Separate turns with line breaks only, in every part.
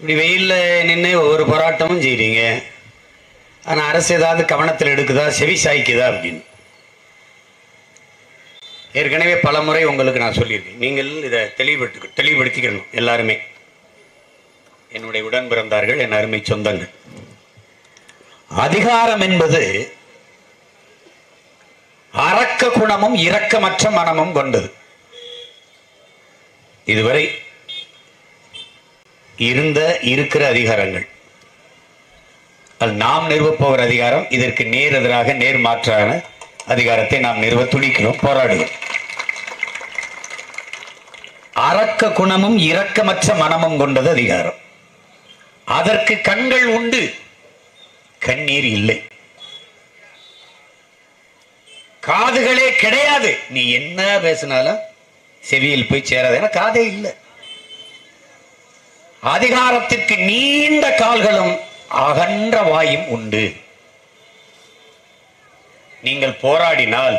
இப்படி வெயில்ல நின்று ஒவ்வொரு போராட்டமும் செய்றீங்க ஆனா அரசு ஏதாவது கவனத்தில் எடுக்குதா செவி சாய்க்குதா அப்படின்னு ஏற்கனவே பல முறை உங்களுக்கு நான் சொல்லியிருக்கேன் நீங்கள் இதை தெளிவுபடுத்தி தெளிவுபடுத்திக்கணும் எல்லாருமே என்னுடைய உடன் பிறந்தார்கள் என் அருமை சொந்தங்கள் அதிகாரம் என்பது அரக்க குணமும் இரக்கமற்ற மனமும் கொண்டது இதுவரை இருந்த இருக்கிற அதிகாரங்கள் அது நாம் நிறுவப்போகிற அதிகாரம் இதற்கு நேர் எதிராக நேர் மாற்றான அதிகாரத்தை நாம் நிறுவ துடிக்கிறோம் போராடுகிறோம் அரக்க குணமும் இரக்கமற்ற மனமும் கொண்டது அதிகாரம் அதற்கு கண்கள் உண்டு கண்ணீர் இல்லை காதுகளே கிடையாது நீ என்ன பேசினாலும் செவியில் போய் சேராது ஏன்னா காதே இல்லை அதிகாரத்திற்கு நீண்ட கால்களும் அகன்ற வாயும் உண்டு நீங்கள் போராடினால்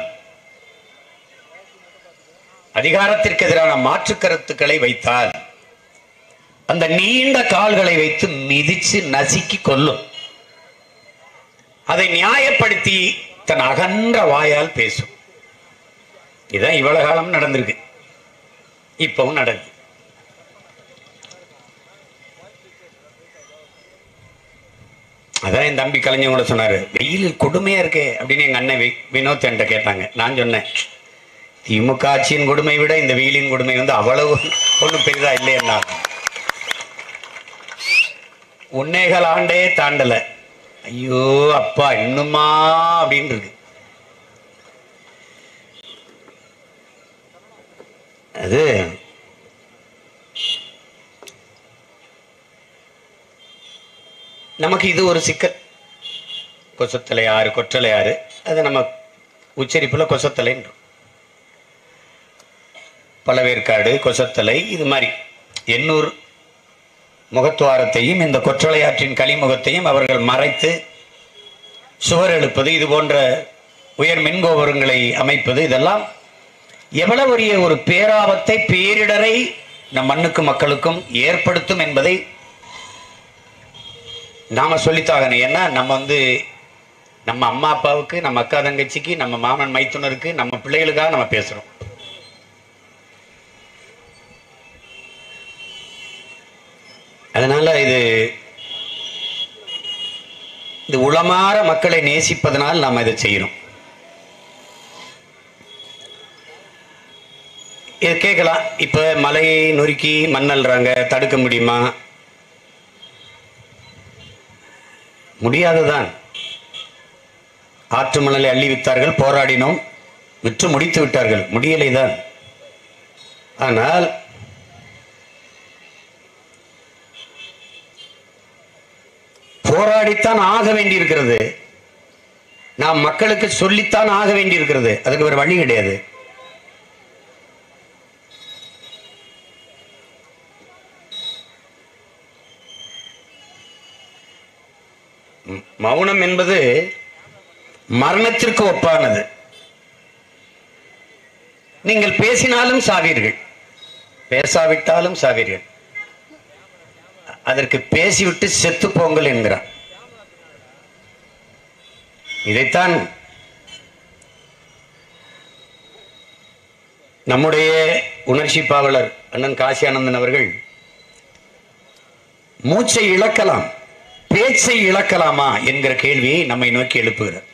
அதிகாரத்திற்கு எதிரான மாற்று கருத்துக்களை வைத்தால் அந்த நீண்ட கால்களை வைத்து மிதிச்சு நசுக்கி கொல்லும் அதை நியாயப்படுத்தி தன் அகன்ற வாயால் பேசும் இதான் இவ்வளவு காலம் நடந்திருக்கு இப்பவும் நடக்குது அதான் என் தம்பி கலைஞர் கூட சொன்னாரு வெயில் கொடுமையா இருக்கே அப்படின்னு எங்க அண்ணன் வி- வினோத் என்கிட்ட கேட்டாங்க நான் சொன்னேன் திமுக ஆட்சியின் கொடுமை விட இந்த வெயிலின் கொடுமை வந்து அவ்வளவு ஒன்றும் பெரிதா இல்லையா உன்னேகள் ஆண்டே தாண்டல ஐயோ அப்பா இன்னுமா அப்படின்னு இருக்கு அது நமக்கு இது ஒரு சிக்கல் கொசத்தலை ஆறு கொற்றலை ஆறு அது நம்ம உச்சரிப்புல கொசத்தலைன்றோம் பழவேற்காடு கொசத்தலை இது மாதிரி எண்ணூர் முகத்துவாரத்தையும் இந்த கொற்றலை ஆற்றின் கலிமுகத்தையும் அவர்கள் மறைத்து சுவர் எழுப்பது இது போன்ற உயர் மின்கோபுரங்களை அமைப்பது இதெல்லாம் எவ்வளவு பெரிய ஒரு பேராபத்தை பேரிடரை நம் மண்ணுக்கும் மக்களுக்கும் ஏற்படுத்தும் என்பதை நாம சொல்லித்தாகணும் ஏன்னா நம்ம வந்து நம்ம அம்மா அப்பாவுக்கு நம்ம அக்கா தங்கச்சிக்கு நம்ம மாமன் மைத்துனருக்கு நம்ம பிள்ளைகளுக்காக நம்ம பேசுறோம் அதனால இது இது உளமாற மக்களை நேசிப்பதனால் நாம் இதை செய்யறோம் இது கேட்கலாம் இப்ப மலையை நொறுக்கி மண்ணல்றாங்க தடுக்க முடியுமா முடியாதுதான் ஆற்று மணலை அள்ளி வித்தார்கள் போராடினோம் விற்று முடித்து விட்டார்கள் முடியலை தான் ஆனால் போராடித்தான் ஆக வேண்டியிருக்கிறது நாம் மக்களுக்கு சொல்லித்தான் ஆக வேண்டியிருக்கிறது அதுக்கு வேற வழி கிடையாது ம், மௌனம் என்பது மரணத்திற்கு ஒப்பானது நீங்கள் பேசினாலும் சாவீர்கள் பேசாவிட்டாலும் சாவீர்கள் அதற்கு பேசிவிட்டு செத்து போங்கள் என்கிறான் இதைத்தான் நம்முடைய உணர்ச்சி பாவலர் அண்ணன் காசி ஆனந்தன் அவர்கள் மூச்சை இழக்கலாம் பேச்சை இழக்கலாமா என்கிற கேள்வியை நம்மை நோக்கி எழுப்புகிறார்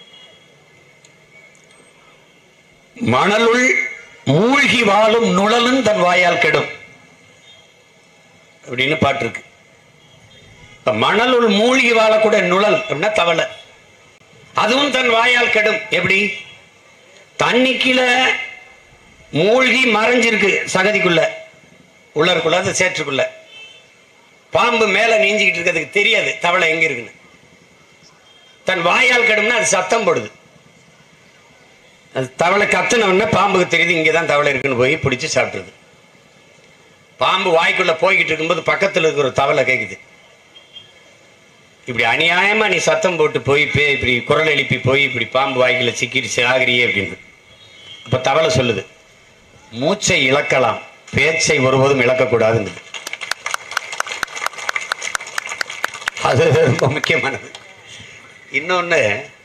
மணலுள் மூழ்கி வாழும் நுழலும் தன் வாயால் கெடும் அப்படின்னு பாட்டு இருக்கு இப்ப மணலுள் மூழ்கி வாழக்கூடிய நுழல் அப்படின்னா தவளை அதுவும் தன் வாயால் கெடும் எப்படி தண்ணிக்குள்ள மூழ்கி மறைஞ்சிருக்கு சகதிக்குள்ள உள்ளருக்குள்ள அது சேற்றுக்குள்ள பாம்பு மேல நீஞ்சிக்கிட்டு இருக்கிறதுக்கு தெரியாது தவளை எங்க இருக்குன்னு தன் வாயால் கெடும்னா அது சத்தம் போடுது அது தவளை கத்துன உடனே பாம்புக்கு தெரியுது இங்கே தான் தவளை இருக்குன்னு போய் பிடிச்சி சாப்பிட்டுருது பாம்பு வாய்க்குள்ள போய்கிட்டு இருக்கும்போது பக்கத்துல இருக்கிற ஒரு தவளை கேக்குது இப்படி அநியாயமா நீ சத்தம் போட்டு போய் பே இப்படி குரல் எழுப்பி போய் இப்படி பாம்பு வாய்க்குள்ள சிக்கிடுச்சு ஆகிரியே அப்படின்னு அப்ப தவளை சொல்லுது மூச்சை இழக்கலாம் பேச்சை ஒருபோதும் இழக்கக்கூடாதுன்னு அது ரொம்ப முக்கியமானது இன்னொன்று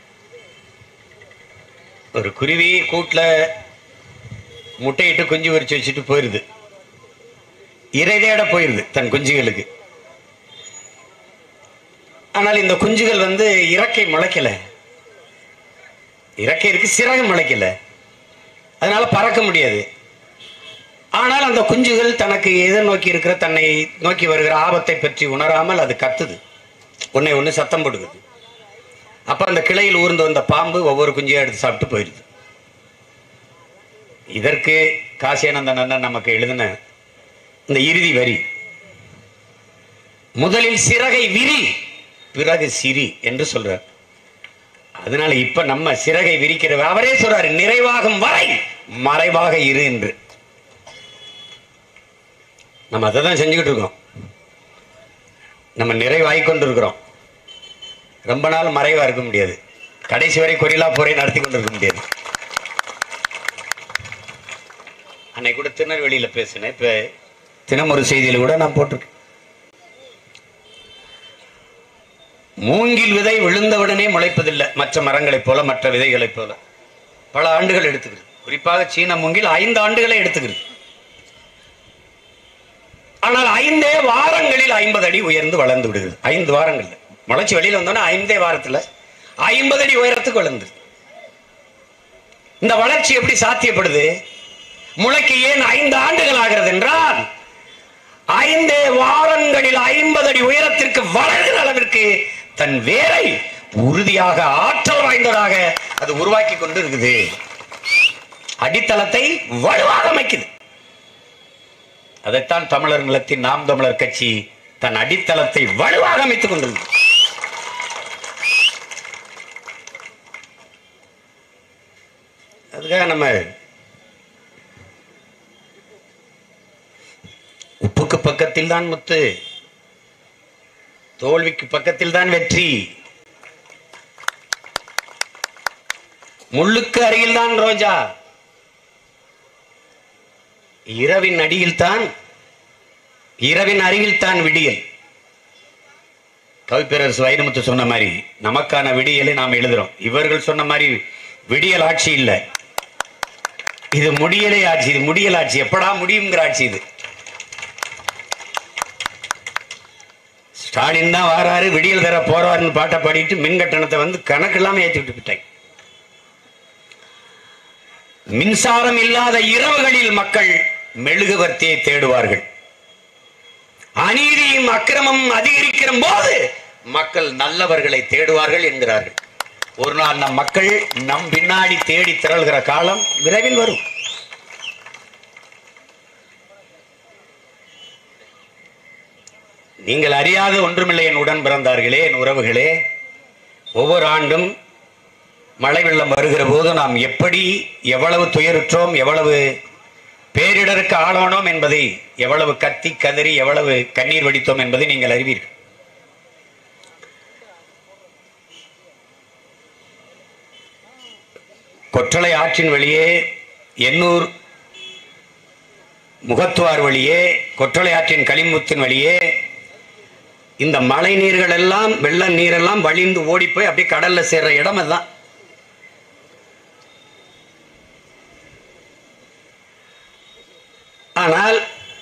ஒரு குருவி கூட்டில் முட்டையிட்டு குஞ்சு பொரிச்சு வச்சுட்டு போயிருது இறை தேட போயிருது தன் குஞ்சுகளுக்கு ஆனால் இந்த குஞ்சுகள் வந்து இறக்கை முளைக்கல இறக்கை இருக்கு சிறகு முளைக்கல அதனால பறக்க முடியாது ஆனால் அந்த குஞ்சுகள் தனக்கு எதை நோக்கி இருக்கிற தன்னை நோக்கி வருகிற ஆபத்தை பற்றி உணராமல் அது கத்துது ஒன்னே ஒன்று சத்தம் போடுக்குது அப்ப அந்த கிளையில் ஊர்ந்து வந்த பாம்பு ஒவ்வொரு குஞ்சையும் எடுத்து சாப்பிட்டு போயிடுது இதற்கு காசியானந்தன் அண்ணன் நமக்கு எழுதின இந்த இறுதி வரி முதலில் சிறகை விரி பிறகு சிரி என்று சொல்றார் அதனால இப்ப நம்ம சிறகை விரிக்கிற அவரே சொல்றாரு நிறைவாகும் வரை மறைவாக இரு என்று நம்ம அதை தான் செஞ்சுக்கிட்டு இருக்கோம் நம்ம நிறைவாகி கொண்டு இருக்கிறோம் ரொம்ப நாள் மறைவா இருக்க முடியாது கடைசி வரை கொரில்லா போரை நடத்தி கொண்டு இருக்க முடியாது அன்னைக்கு கூட திருநெல்வேலியில பேசினேன் இப்ப தினம் ஒரு செய்தியில கூட நான் போட்டிருக்கேன் மூங்கில் விதை விழுந்தவுடனே முளைப்பதில்லை மற்ற மரங்களைப் போல மற்ற விதைகளைப் போல பல ஆண்டுகள் எடுத்துக்கிறது குறிப்பாக சீன மூங்கில் ஐந்து ஆண்டுகளை எடுத்துக்கிறது ஆனால் ஐந்தே வாரங்களில் ஐம்பது அடி உயர்ந்து வளர்ந்து விடுகிறது ஐந்து வாரங்கள்ல முளைச்சி வெளியில வந்தோன்னா ஐந்தே வாரத்துல ஐம்பது அடி உயரத்துக்கு வளர்ந்துருது இந்த வளர்ச்சி எப்படி சாத்தியப்படுது முளைக்கு ஏன் ஐந்து ஆண்டுகள் ஆகிறது என்றால் ஐந்தே வாரங்களில் ஐம்பது அடி உயரத்திற்கு வளர்கிற அளவிற்கு தன் வேரை உறுதியாக ஆற்றல் வாய்ந்ததாக அது உருவாக்கி கொண்டு இருக்குது அடித்தளத்தை வலுவாக அமைக்குது அதைத்தான் தமிழர் நிலத்தின் நாம் தமிழர் கட்சி தன் அடித்தளத்தை வலுவாக அமைத்துக் கொண்டிருந்தது அதுக்காக நம்ம உப்புக்கு பக்கத்தில் தான் முத்து தோல்விக்கு பக்கத்தில் தான் வெற்றி முள்ளுக்கு அருகில் தான் ரோஜா இரவின் அடியில் தான் இரவின் அருகில் தான் விடியல் கவிப்பேரரசு வைரமுத்து சொன்ன மாதிரி நமக்கான விடியலை நாம் எழுதுறோம் இவர்கள் சொன்ன மாதிரி விடியல் ஆட்சி இல்லை இது முடியலை ஆட்சி இது முடியல் ஆட்சி எப்படா முடியுங்கிற ஆட்சி இது ஸ்டாலின் தான் வாராரு விடியல் தர போறாருன்னு பாட்டை பாடிட்டு மின் கட்டணத்தை வந்து கணக்கு இல்லாம ஏற்றி விட்டு விட்டாங்க மின்சாரம் இல்லாத இரவுகளில் மக்கள் மெழுகுவர்த்தியை தேடுவார்கள் அநீதியும் அக்கிரமமும் அதிகரிக்கிற போது மக்கள் நல்லவர்களை தேடுவார்கள் என்கிறார்கள் ஒரு நாள் நம் மக்கள் நம் பின்னாடி தேடி திரள்கிற காலம் விரைவில் வரும் நீங்கள் அறியாத ஒன்றுமில்லை என் உடன் பிறந்தார்களே என் உறவுகளே ஒவ்வொரு ஆண்டும் மழை வெள்ளம் வருகிற போது நாம் எப்படி எவ்வளவு துயருற்றோம் எவ்வளவு பேரிடருக்கு ஆளானோம் என்பதை எவ்வளவு கத்தி கதறி எவ்வளவு கண்ணீர் வடித்தோம் என்பதை நீங்கள் அறிவீர்கள் கொற்றலை ஆற்றின் வழியே எண்ணூர் முகத்துவார் வழியே கொற்றலை ஆற்றின் களிமுத்தின் வழியே இந்த மழை நீர்கள் எல்லாம் வெள்ள நீரெல்லாம் வழிந்து ஓடி போய் அப்படியே கடல்ல சேர்ற இடம் அதுதான் ஆனால்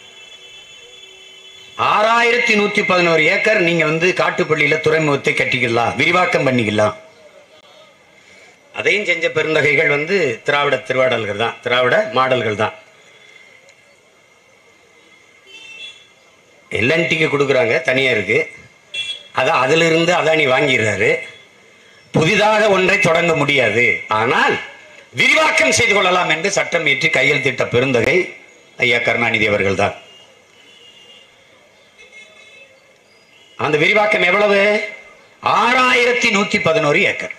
ஆறாயிரத்தி நூத்தி பதினோரு ஏக்கர் நீங்க வந்து காட்டுப்பள்ளியில துறைமுகத்தை கட்டிக்கலாம் விரிவாக்கம் பண்ணிக்கலாம் அதையும் செஞ்ச பெருந்தகைகள் வந்து திராவிட திருவாடல்கள் தான் திராவிட மாடல்கள் தான் எல்என்டிக்கு கொடுக்குறாங்க தனியாருக்கு அதான் அதிலிருந்து அதானி வாங்கிடுறாரு புதிதாக ஒன்றை தொடங்க முடியாது ஆனால் விரிவாக்கம் செய்து கொள்ளலாம் என்று சட்டம் இயற்றி கையெழுத்திட்ட பெருந்தகை ஐயா கருணாநிதி அவர்கள் தான் அந்த விரிவாக்கம் எவ்வளவு ஆறாயிரத்தி நூத்தி பதினோரு ஏக்கர்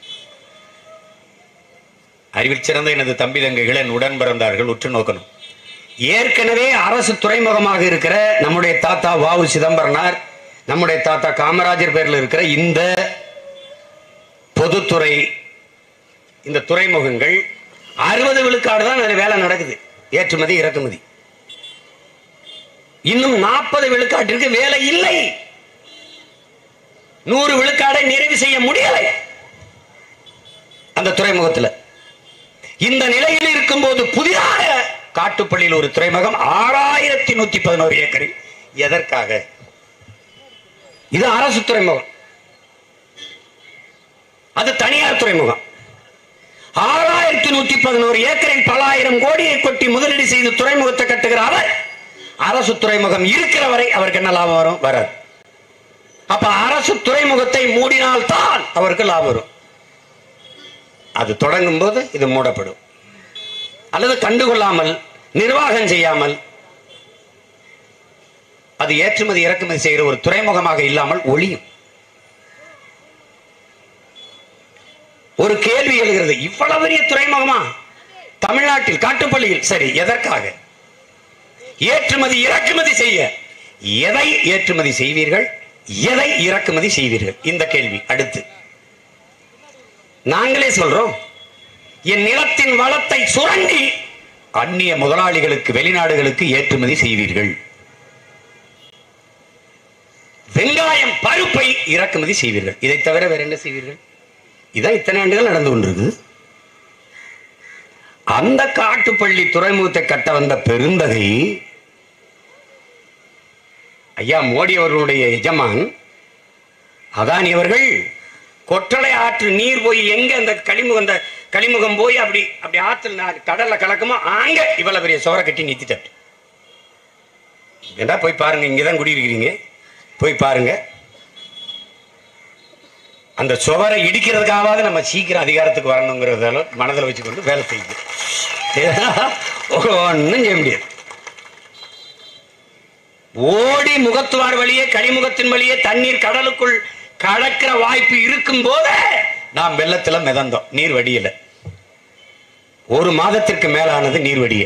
அறிவில் சிறந்த எனது தம்பி தங்கைகள் என் உடன் பிறந்தார்கள் உற்று நோக்கணும் ஏற்கனவே அரசு துறைமுகமாக இருக்கிற நம்முடைய தாத்தா வாவு சிதம்பரனார் நம்முடைய தாத்தா காமராஜர் பேர்ல இருக்கிற இந்த பொதுத்துறை இந்த துறைமுகங்கள் அறுபது விழுக்காடு தான் அதுல வேலை நடக்குது ஏற்றுமதி இறக்குமதி இன்னும் நாற்பது விழுக்காட்டிற்கு வேலை இல்லை நூறு விழுக்காடை நிறைவு செய்ய முடியலை அந்த துறைமுகத்தில் இந்த நிலையில் இருக்கும்போது புதிதாக காட்டுப்பள்ளியில் ஒரு துறைமுகம் ஆறாயிரத்தி நூத்தி பதினோரு ஏக்கரில் எதற்காக இது அரசு துறைமுகம் அது தனியார் துறைமுகம் ஆறாயிரத்தி நூத்தி பதினோரு ஏக்கரில் பல ஆயிரம் கோடியை கொட்டி முதலீடு செய்து துறைமுகத்தை கட்டுகிற அவர் அரசு துறைமுகம் இருக்கிற வரை அவருக்கு என்ன லாபம் வரும் வராது அப்ப அரசு துறைமுகத்தை மூடினால் தான் அவருக்கு லாபம் வரும் அது தொடங்கும் போது இது மூடப்படும் அல்லது கண்டுகொள்ளாமல் நிர்வாகம் செய்யாமல் அது ஏற்றுமதி இறக்குமதி செய்கிற ஒரு துறைமுகமாக இல்லாமல் ஒளியும் ஒரு கேள்வி எழுகிறது இவ்வளவு பெரிய துறைமுகமா தமிழ்நாட்டில் காட்டுப்பள்ளியில் சரி எதற்காக ஏற்றுமதி இறக்குமதி செய்ய எதை ஏற்றுமதி செய்வீர்கள் எதை இறக்குமதி செய்வீர்கள் இந்த கேள்வி அடுத்து நாங்களே சொல்றோம் என் நிலத்தின் வளத்தை சுரண்டி அந்நிய முதலாளிகளுக்கு வெளிநாடுகளுக்கு ஏற்றுமதி செய்வீர்கள் வெங்காயம் பருப்பை இறக்குமதி செய்வீர்கள் இதை தவிர வேற என்ன செய்வீர்கள் இதான் இத்தனை ஆண்டுகள் நடந்து கொண்டிருக்குது அந்த காட்டுப்பள்ளி துறைமுகத்தை கட்ட வந்த பெருந்தகை ஐயா மோடி அவர்களுடைய எஜமான் அதானி அவர்கள் கொற்றலை ஆற்று நீர் போய் எங்க அந்த கழிமுகம் அந்த கழிமுகம் போய் அப்படி அப்படி ஆற்றுல நா- கடல்ல கலக்குமோ அங்க இவ்வளவு பெரிய சோற கட்டி நிறுத்திட்டாரு ஏண்டா போய் பாருங்க இங்கதான் குடியிருக்கிறீங்க போய் பாருங்க அந்த சுவரை இடிக்கிறதுக்காவது நம்ம சீக்கிரம் அதிகாரத்துக்கு வரணுங்கிறதால மனதில் வச்சுக்கொண்டு வேலை செய்யுது ஒன்றும் செய்ய முடியாது ஓடி முகத்துவார் வழியே கனிமுகத்தின் வழியே தண்ணீர் கடலுக்குள் கலக்கிற வாய்ப்பு இருக்கும் போது நாம் வெள்ளத்துல மிதந்தோம் நீர் வடியல ஒரு மாதத்திற்கு மேலானது நீர் வடிய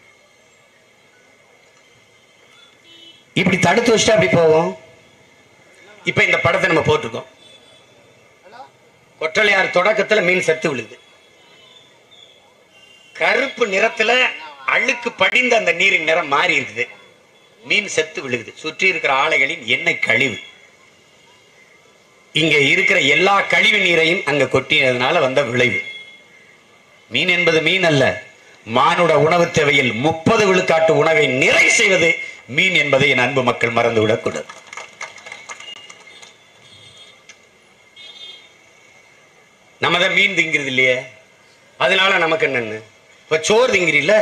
இப்படி தடுத்து வச்சுட்டு அப்படி போவோம் இப்ப இந்த படத்தை நம்ம போட்டிருக்கோம் கொற்றலையார் தொடக்கத்துல மீன் செத்து விழுது கருப்பு நிறத்துல அழுக்கு படிந்த அந்த நீரின் நிறம் மாறி இருக்குது மீன் செத்து விழுகுது சுற்றி இருக்கிற ஆலைகளின் எண்ணெய் கழிவு இங்க இருக்கிற எல்லா கழிவு நீரையும் அங்க கொட்டினதுனால வந்த விளைவு மீன் என்பது மீன் அல்ல மானுட உணவு தேவையில் முப்பது விழுக்காட்டு உணவை நிறை செய்வது மீன் என்பதை என் அன்பு மக்கள் மறந்துவிடக் கூடாது நம்ம தான் மீன் திங்கிறது இல்லையே அதனால நமக்கு என்னன்னு இப்ப சோறு திங்கிறீல்ல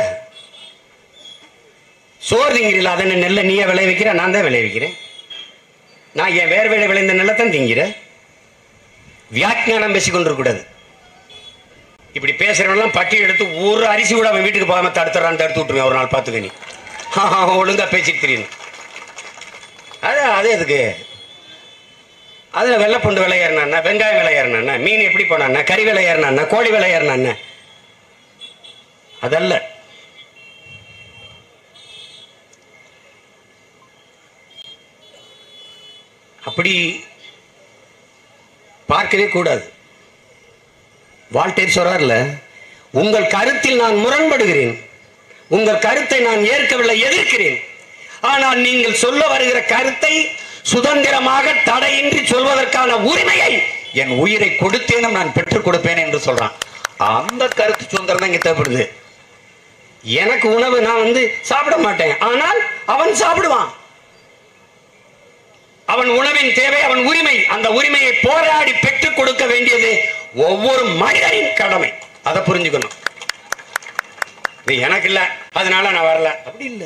சோறு திங்கிறீல்ல அதை நெல்லை நீயே விளைவிக்கிற நான் தான் விளைவிக்கிறேன் நான் என் வேறு வேலை விளைந்த நெல்லை தான் திங்கிறேன் வியாக்கியானம் பேசிக்கொண்டிருக்கூடாது இப்படி பேசுறவெல்லாம் பட்டி எடுத்து ஒரு அரிசி கூட அவன் வீட்டுக்கு போகாம தடுத்துறான்னு தடுத்து விட்டுருங்க ஒரு நாள் பார்த்துக்க நீ ஒழுங்கா பேசிட்டு தெரியணும் அது அது எதுக்கு அதுல வெள்ளைப்பூண்டு விலை ஏறினா வெங்காயம் விலை ஏறினா மீன் எப்படி போனான்னா கறி விலை ஏறினா கோழி விலை ஏறினா அதல்ல அப்படி பார்க்கவே கூடாது வால்டேர் சொல்றார்ல உங்கள் கருத்தில் நான் முரண்படுகிறேன் உங்கள் கருத்தை நான் ஏற்கவில்லை எதிர்க்கிறேன் ஆனால் நீங்கள் சொல்ல வருகிற கருத்தை சுதந்திரமாக தடையின்றி சொல்வதற்கான உரிமையை என் உயிரை கொடுத்தேனும் நான் பெற்றுக் கொடுப்பேன் என்று சொல்றான் அந்த கருத்து சுதந்திரம் தான் இங்க தேவைப்படுது எனக்கு உணவு நான் வந்து சாப்பிட மாட்டேன் ஆனால் அவன் சாப்பிடுவான் அவன் உணவின் தேவை அவன் உரிமை அந்த உரிமையை போராடி பெற்றுக் கொடுக்க வேண்டியது ஒவ்வொரு மனிதனின் கடமை அதை புரிஞ்சுக்கணும் இது எனக்கு இல்ல அதனால நான் வரல அப்படி இல்ல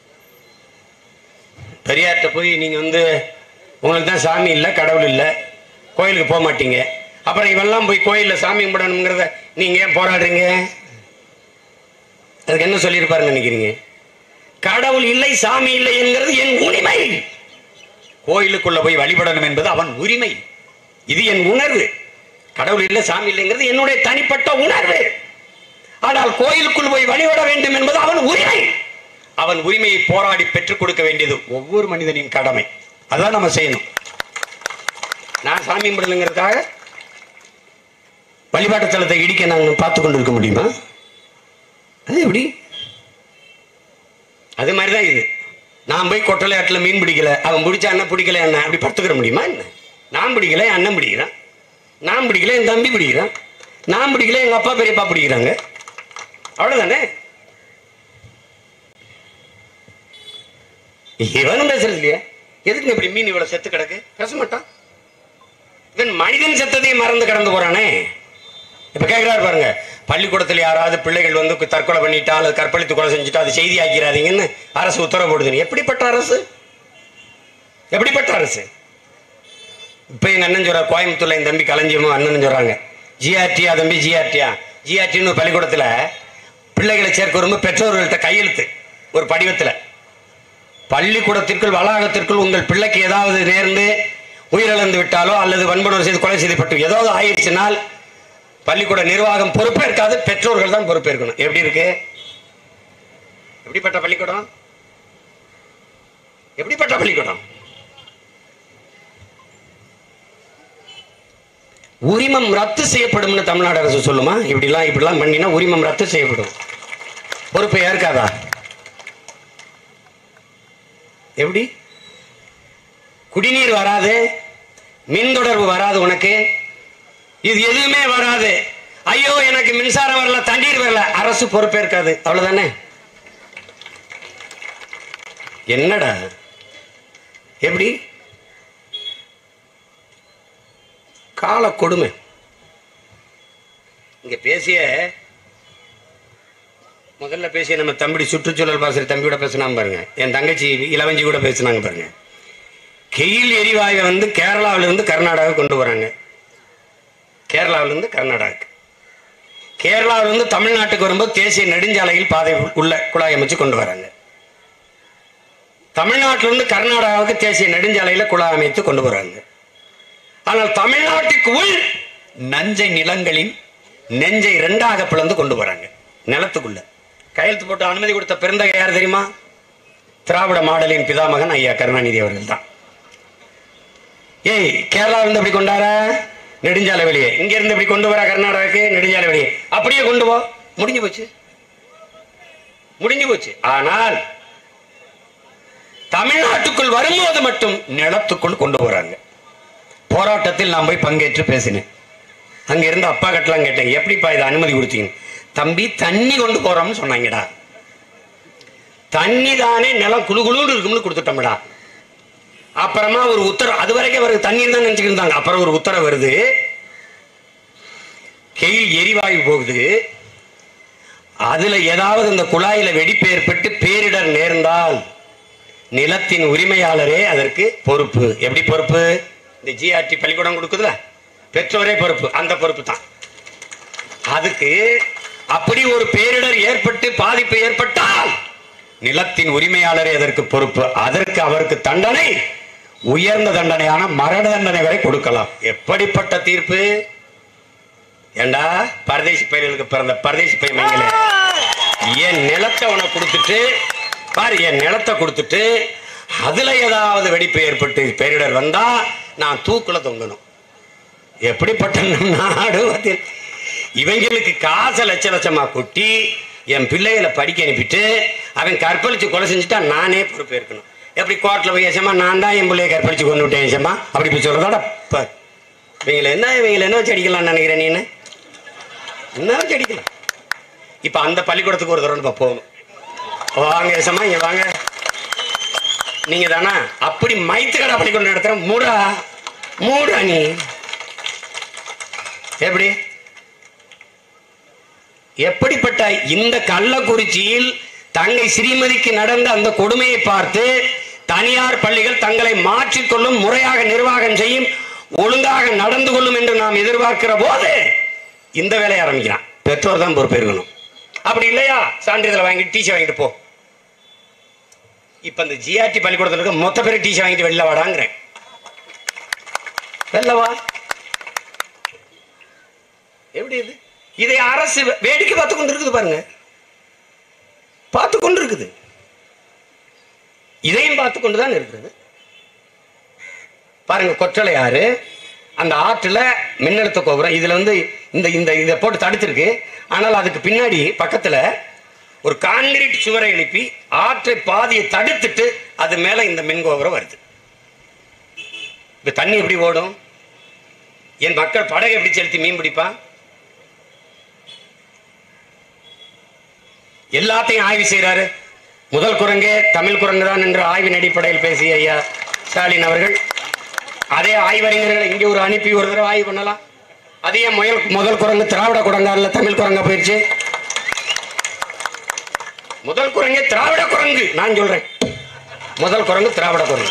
பெரியார்ட்ட போய் நீங்க வந்து உங்களுக்கு தான் சாமி இல்ல கடவுள் இல்ல கோயிலுக்கு போக மாட்டீங்க அப்புறம் இவெல்லாம் போய் கோயில்ல சாமி கும்பிடணுங்கிறத நீங்க ஏன் போராடுறீங்க அதுக்கு என்ன சொல்லியிருப்பாருன்னு நினைக்கிறீங்க கடவுள் இல்லை சாமி இல்லை என்கிறது என் உரிமை கோயிலுக்குள்ள போய் வழிபடணும் என்பது அவன் உரிமை இது என் உணர்வு கடவுள் இல்லை சாமி இல்லைங்கிறது என்னுடைய தனிப்பட்ட உணர்வு ஆனால் கோயிலுக்குள் போய் வழிபட வேண்டும் என்பது அவன் உரிமை அவன் உரிமையை போராடி பெற்றுக் கொடுக்க வேண்டியது ஒவ்வொரு மனிதனின் கடமை அதான் நம்ம செய்யணும் நான் சாமி கும்பிடலுங்கிறதுக்காக வழிபாட்டு தலத்தை இடிக்க நாங்கள் பார்த்து கொண்டு இருக்க முடியுமா அது எப்படி அது மாதிரி தான் இது நான் போய் கொட்டலை ஆட்டில் மீன் பிடிக்கல அவன் பிடிச்சா என்ன பிடிக்கல என்ன அப்படி படுத்துக்கிற முடியுமா என்ன நான் பிடிக்கல என் அண்ணன் பிடிக்கிறான் நான் பிடிக்கல என் தம்பி பிடிக்கிறான் நான் பிடிக்கல எங்க அப்பா பெரியப்பா பிடிக்கிறாங்க அவ்வளவுதானே இவனும் பேசுறது இல்லையா எதுக்கு இப்படி மீன் இவ்வளவு செத்து கிடக்கு பேச மாட்டான் இவன் மனிதன் செத்ததையும் மறந்து கடந்து போறானே இப்ப கேட்கிறாரு பாருங்க பள்ளிக்கூடத்தில் யாராவது பிள்ளைகள் வந்து தற்கொலை பண்ணிட்டா அல்லது கற்பழித்து கொலை செஞ்சுட்டா அது செய்தி ஆக்கிறாதீங்கன்னு அரசு உத்தரவு போடுது எப்படிப்பட்ட அரசு எப்படிப்பட்ட அரசு இப்ப எங்க அண்ணன் சொல்ற கோயம்புத்தூர்ல என் தம்பி கலைஞரும் அண்ணன் சொல்றாங்க ஜிஆர்டியா தம்பி ஜிஆர்டியா ஜிஆர்டின்னு ஒரு பள்ளிக்கூடத்துல பிள்ளைகளை சேர்க்க வரும்போது பெற்றோர்கள்ட்ட கையெழுத்து ஒரு படிவத்துல பள்ளிக்கூடத்திற்குள் வளாகத்திற்குள் உங்கள் பிள்ளைக்கு ஏதாவது நேர்ந்து உயிரிழந்து விட்டாலோ அல்லது வன்புணர்வு செய்து கொலை செய்யப்பட்டு ஏதாவது ஆயிடுச்சுனால் பள்ளிக்கூட நிர்வாகம் பொறுப்பேற்காது பெற்றோர்கள் தான் பொறுப்பேற்கணும் எப்படி இருக்கு எப்படிப்பட்ட பள்ளிக்கூடம் எப்படிப்பட்ட பள்ளிக்கூடம் உரிமம் ரத்து செய்யப்படும்னு தமிழ்நாடு அரசு சொல்லுமா இப்படிலாம் இப்படிலாம் பண்ணினா உரிமம் ரத்து செய்யப்படும் பொறுப்பை ஏற்காதா எப்படி குடிநீர் வராது மின் தொடர்பு வராது உனக்கு இது எதுவுமே வராது ஐயோ எனக்கு மின்சாரம் வரல தண்ணீர் வரல அரசு பொறுப்பேற்காது அவ்வளவுதானே என்னடா எப்படி கால கொடுமை இங்க பேசிய முதல்ல பேசிய நம்ம தம்பி சுற்றுச்சூழல் பாசர் தம்பியோட பேசினாம பாருங்க என் தங்கச்சி இளவஞ்சி கூட பேசினாங்க பாருங்க கெயில் எரிவாயு வந்து கேரளாவில இருந்து கர்நாடகா கொண்டு வராங்க கேரளாவில இருந்து கர்நாடகாக்கு கேரளாவில இருந்து தமிழ்நாட்டுக்கு வரும்போது தேசிய நெடுஞ்சாலையில் பாதை உள்ள குழாய் அமைச்சு கொண்டு வராங்க தமிழ்நாட்டில இருந்து கர்நாடகாவுக்கு தேசிய நெடுஞ்சாலையில குழாய் அமைத்து கொண்டு வராங்க ஆனால் தமிழ்நாட்டுக்கு உள் நஞ்சை நிலங்களின் நெஞ்சை இரண்டாக பிளந்து கொண்டு வராங்க நிலத்துக்குள்ள கையெழுத்து போட்டு அனுமதி கொடுத்த பெருந்தகை யார் தெரியுமா திராவிட மாடலின் பிதாமகன் ஐயா கருணாநிதி அவர்கள் தான் ஏய் கேரளா இருந்து எப்படி கொண்டார நெடுஞ்சாலை வெளியே இங்க இருந்து இப்படி கொண்டு வர கர்நாடகாக்கு நெடுஞ்சாலை வெளியே அப்படியே கொண்டு போ முடிஞ்சு போச்சு முடிஞ்சு போச்சு ஆனால் தமிழ்நாட்டுக்குள் வரும்போது மட்டும் நிலத்துக்குள் கொண்டு போறாங்க போராட்டத்தில் நான் போய் பங்கேற்று பேசினேன் அங்க இருந்து அப்பா கட்டலாம் கேட்டேன் எப்படிப்பா இதை அனுமதி கொடுத்தீங்க தம்பி தண்ணி கொண்டு போறோம்னு சொன்னாங்கடா தண்ணி தானே நிலம் குழு குழுன்னு இருக்கும்னு கொடுத்துட்டோம்டா அப்புறமா ஒரு உத்தரவு அது வரைக்கும் அவருக்கு தண்ணீர் தான் நினைச்சுக்கிட்டு இருந்தாங்க அப்புறம் ஒரு உத்தரவு வருது கெயில் எரிவாயு போகுது அதுல ஏதாவது இந்த குழாயில வெடிப்பு ஏற்பட்டு பேரிடர் நேர்ந்தால் நிலத்தின் உரிமையாளரே அதற்கு பொறுப்பு எப்படி பொறுப்பு இந்த ஜிஆர்டி பள்ளிக்கூடம் கொடுக்குதுல பெற்றோரே பொறுப்பு அந்த பொறுப்பு தான் அதுக்கு அப்படி ஒரு பேரிடர் ஏற்பட்டு பாதிப்பு ஏற்பட்டால் நிலத்தின் உரிமையாளரே அதற்கு பொறுப்பு அதற்கு அவருக்கு தண்டனை உயர்ந்த தண்டனையான மரண தண்டனை வரை கொடுக்கலாம் எப்படிப்பட்ட தீர்ப்பு ஏண்டா பரதேசி பயிர்களுக்கு பிறந்த பரதேசி பையன் என் நிலத்தை உனக்கு கொடுத்துட்டு பாரு என் நிலத்தை கொடுத்துட்டு அதுல ஏதாவது வெடிப்பு ஏற்பட்டு பேரிடர் வந்தா நான் தூக்குல தொங்கணும் எப்படிப்பட்ட நாடு அதில் இவங்களுக்கு காசை லட்ச லட்சமா கொட்டி என் பிள்ளைகளை படிக்க அனுப்பிட்டு அவன் கற்பழிச்சு கொலை செஞ்சுட்டா நானே பொறுப்பேற்கணும் எப்படி கோர்ட்டில் போய் ஏசமா நான் தான் என் பிள்ளைய கற்பழிச்சு கொண்டு விட்டேன் ஏசமா அப்படி போய் சொல்றதோட இப்ப இவங்களை என்ன இவங்களை என்ன வச்சு அடிக்கலாம்னு நினைக்கிறேன் நீனு என்ன வச்சு அடிக்கலாம் இப்ப அந்த பள்ளிக்கூடத்துக்கு ஒரு தடவை நம்ம போகணும் வாங்க ஏசமா இங்க வாங்க நீங்க தானா அப்படி மைத்து கடை பள்ளிக்கூடம் நடத்துற மூடா மூடா நீ எப்படி எப்படிப்பட்ட இந்த கள்ளக்குறிச்சியில் தங்கை ஸ்ரீமதிக்கு நடந்த அந்த கொடுமையை பார்த்து தனியார் பள்ளிகள் தங்களை மாற்றிக்கொள்ளும் முறையாக நிர்வாகம் செய்யும் ஒழுங்காக நடந்து கொள்ளும் என்று நாம் எதிர்பார்க்கிற போது இந்த வேலையை ஆரம்பிக்கிறான் பெற்றோர் தான் பொறுப்பேற்கணும் அப்படி இல்லையா சான்றிதழ் வாங்கிட்டு டீச்சர் வாங்கிட்டு போ இப்ப இந்த ஜிஆர்டி பள்ளிக்கூடத்தில் இருக்க மொத்த பேர் டீச்சர் வாங்கிட்டு வெளில வாடாங்கிறேன் வெளில வா எப்படி இது இதை அரசு வேடிக்கை பார்த்து கொண்டு இருக்குது பாருங்க பார்த்து கொண்டு இருக்குது இதையும் பார்த்து கொண்டு தான் இருக்குது பாருங்க கொற்றலை ஆறு அந்த ஆற்றுல மின்னழுத்த கோபுரம் இதுல வந்து இந்த இந்த இதை போட்டு தடுத்திருக்கு ஆனால் அதுக்கு பின்னாடி பக்கத்துல ஒரு கான்கிரீட் சுவரை எழுப்பி ஆற்றை பாதியை தடுத்துட்டு அது மேல இந்த மின் கோபுரம் வருது இப்ப தண்ணி எப்படி ஓடும் என் மக்கள் படகு எப்படி செலுத்தி மீன் பிடிப்பா எல்லாத்தையும் ஆய்வு செய்றாரு முதல் குரங்கே தமிழ் குரங்கு தான் என்று ஆய்வின் அடிப்படையில் பேசிய ஐயா ஸ்டாலின் அவர்கள் அதே ஆய்வறிஞர்களை இங்கே ஒரு அனுப்பி ஒரு தடவை ஆய்வு பண்ணலாம் அதே முயல் முதல் குரங்கு திராவிட குரங்கா இல்ல தமிழ் குரங்கா போயிடுச்சு முதல் குரங்கே திராவிட குரங்கு நான் சொல்றேன் முதல் குரங்கு திராவிட குரங்கு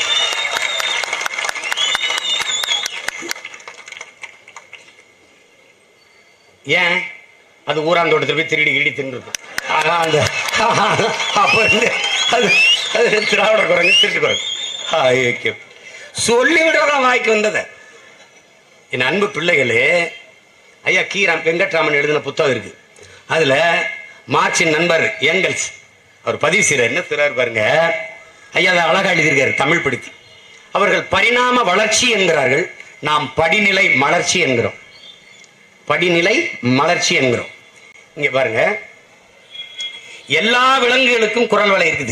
ஏன் அது ஊராந்தோட்டத்தில் போய் திருடி கிடி தின்னுருக்கும் ஆனா அந்த அப்ப இருந்து அது அது திராவிட குரங்கு திருட்டு குரங்கு ஐயோ சொல்லிவிடலாம் வாய்க்கு வந்ததை என் அன்பு பிள்ளைகளே ஐயா கீராம் வெங்கட்ராமன் எழுதின புத்தகம் இருக்கு அதுல மார்க்சின் நண்பர் எங்கல்ஸ் அவர் பதிவு செய்யறார் என்ன செய்றாரு பாருங்க ஐயா அதை அழகா எழுதியிருக்காரு தமிழ் படுத்தி அவர்கள் பரிணாம வளர்ச்சி என்கிறார்கள் நாம் படிநிலை மலர்ச்சி என்கிறோம் படிநிலை மலர்ச்சி என்கிறோம் இங்க பாருங்க எல்லா விலங்குகளுக்கும் குரல் வலை இருக்குது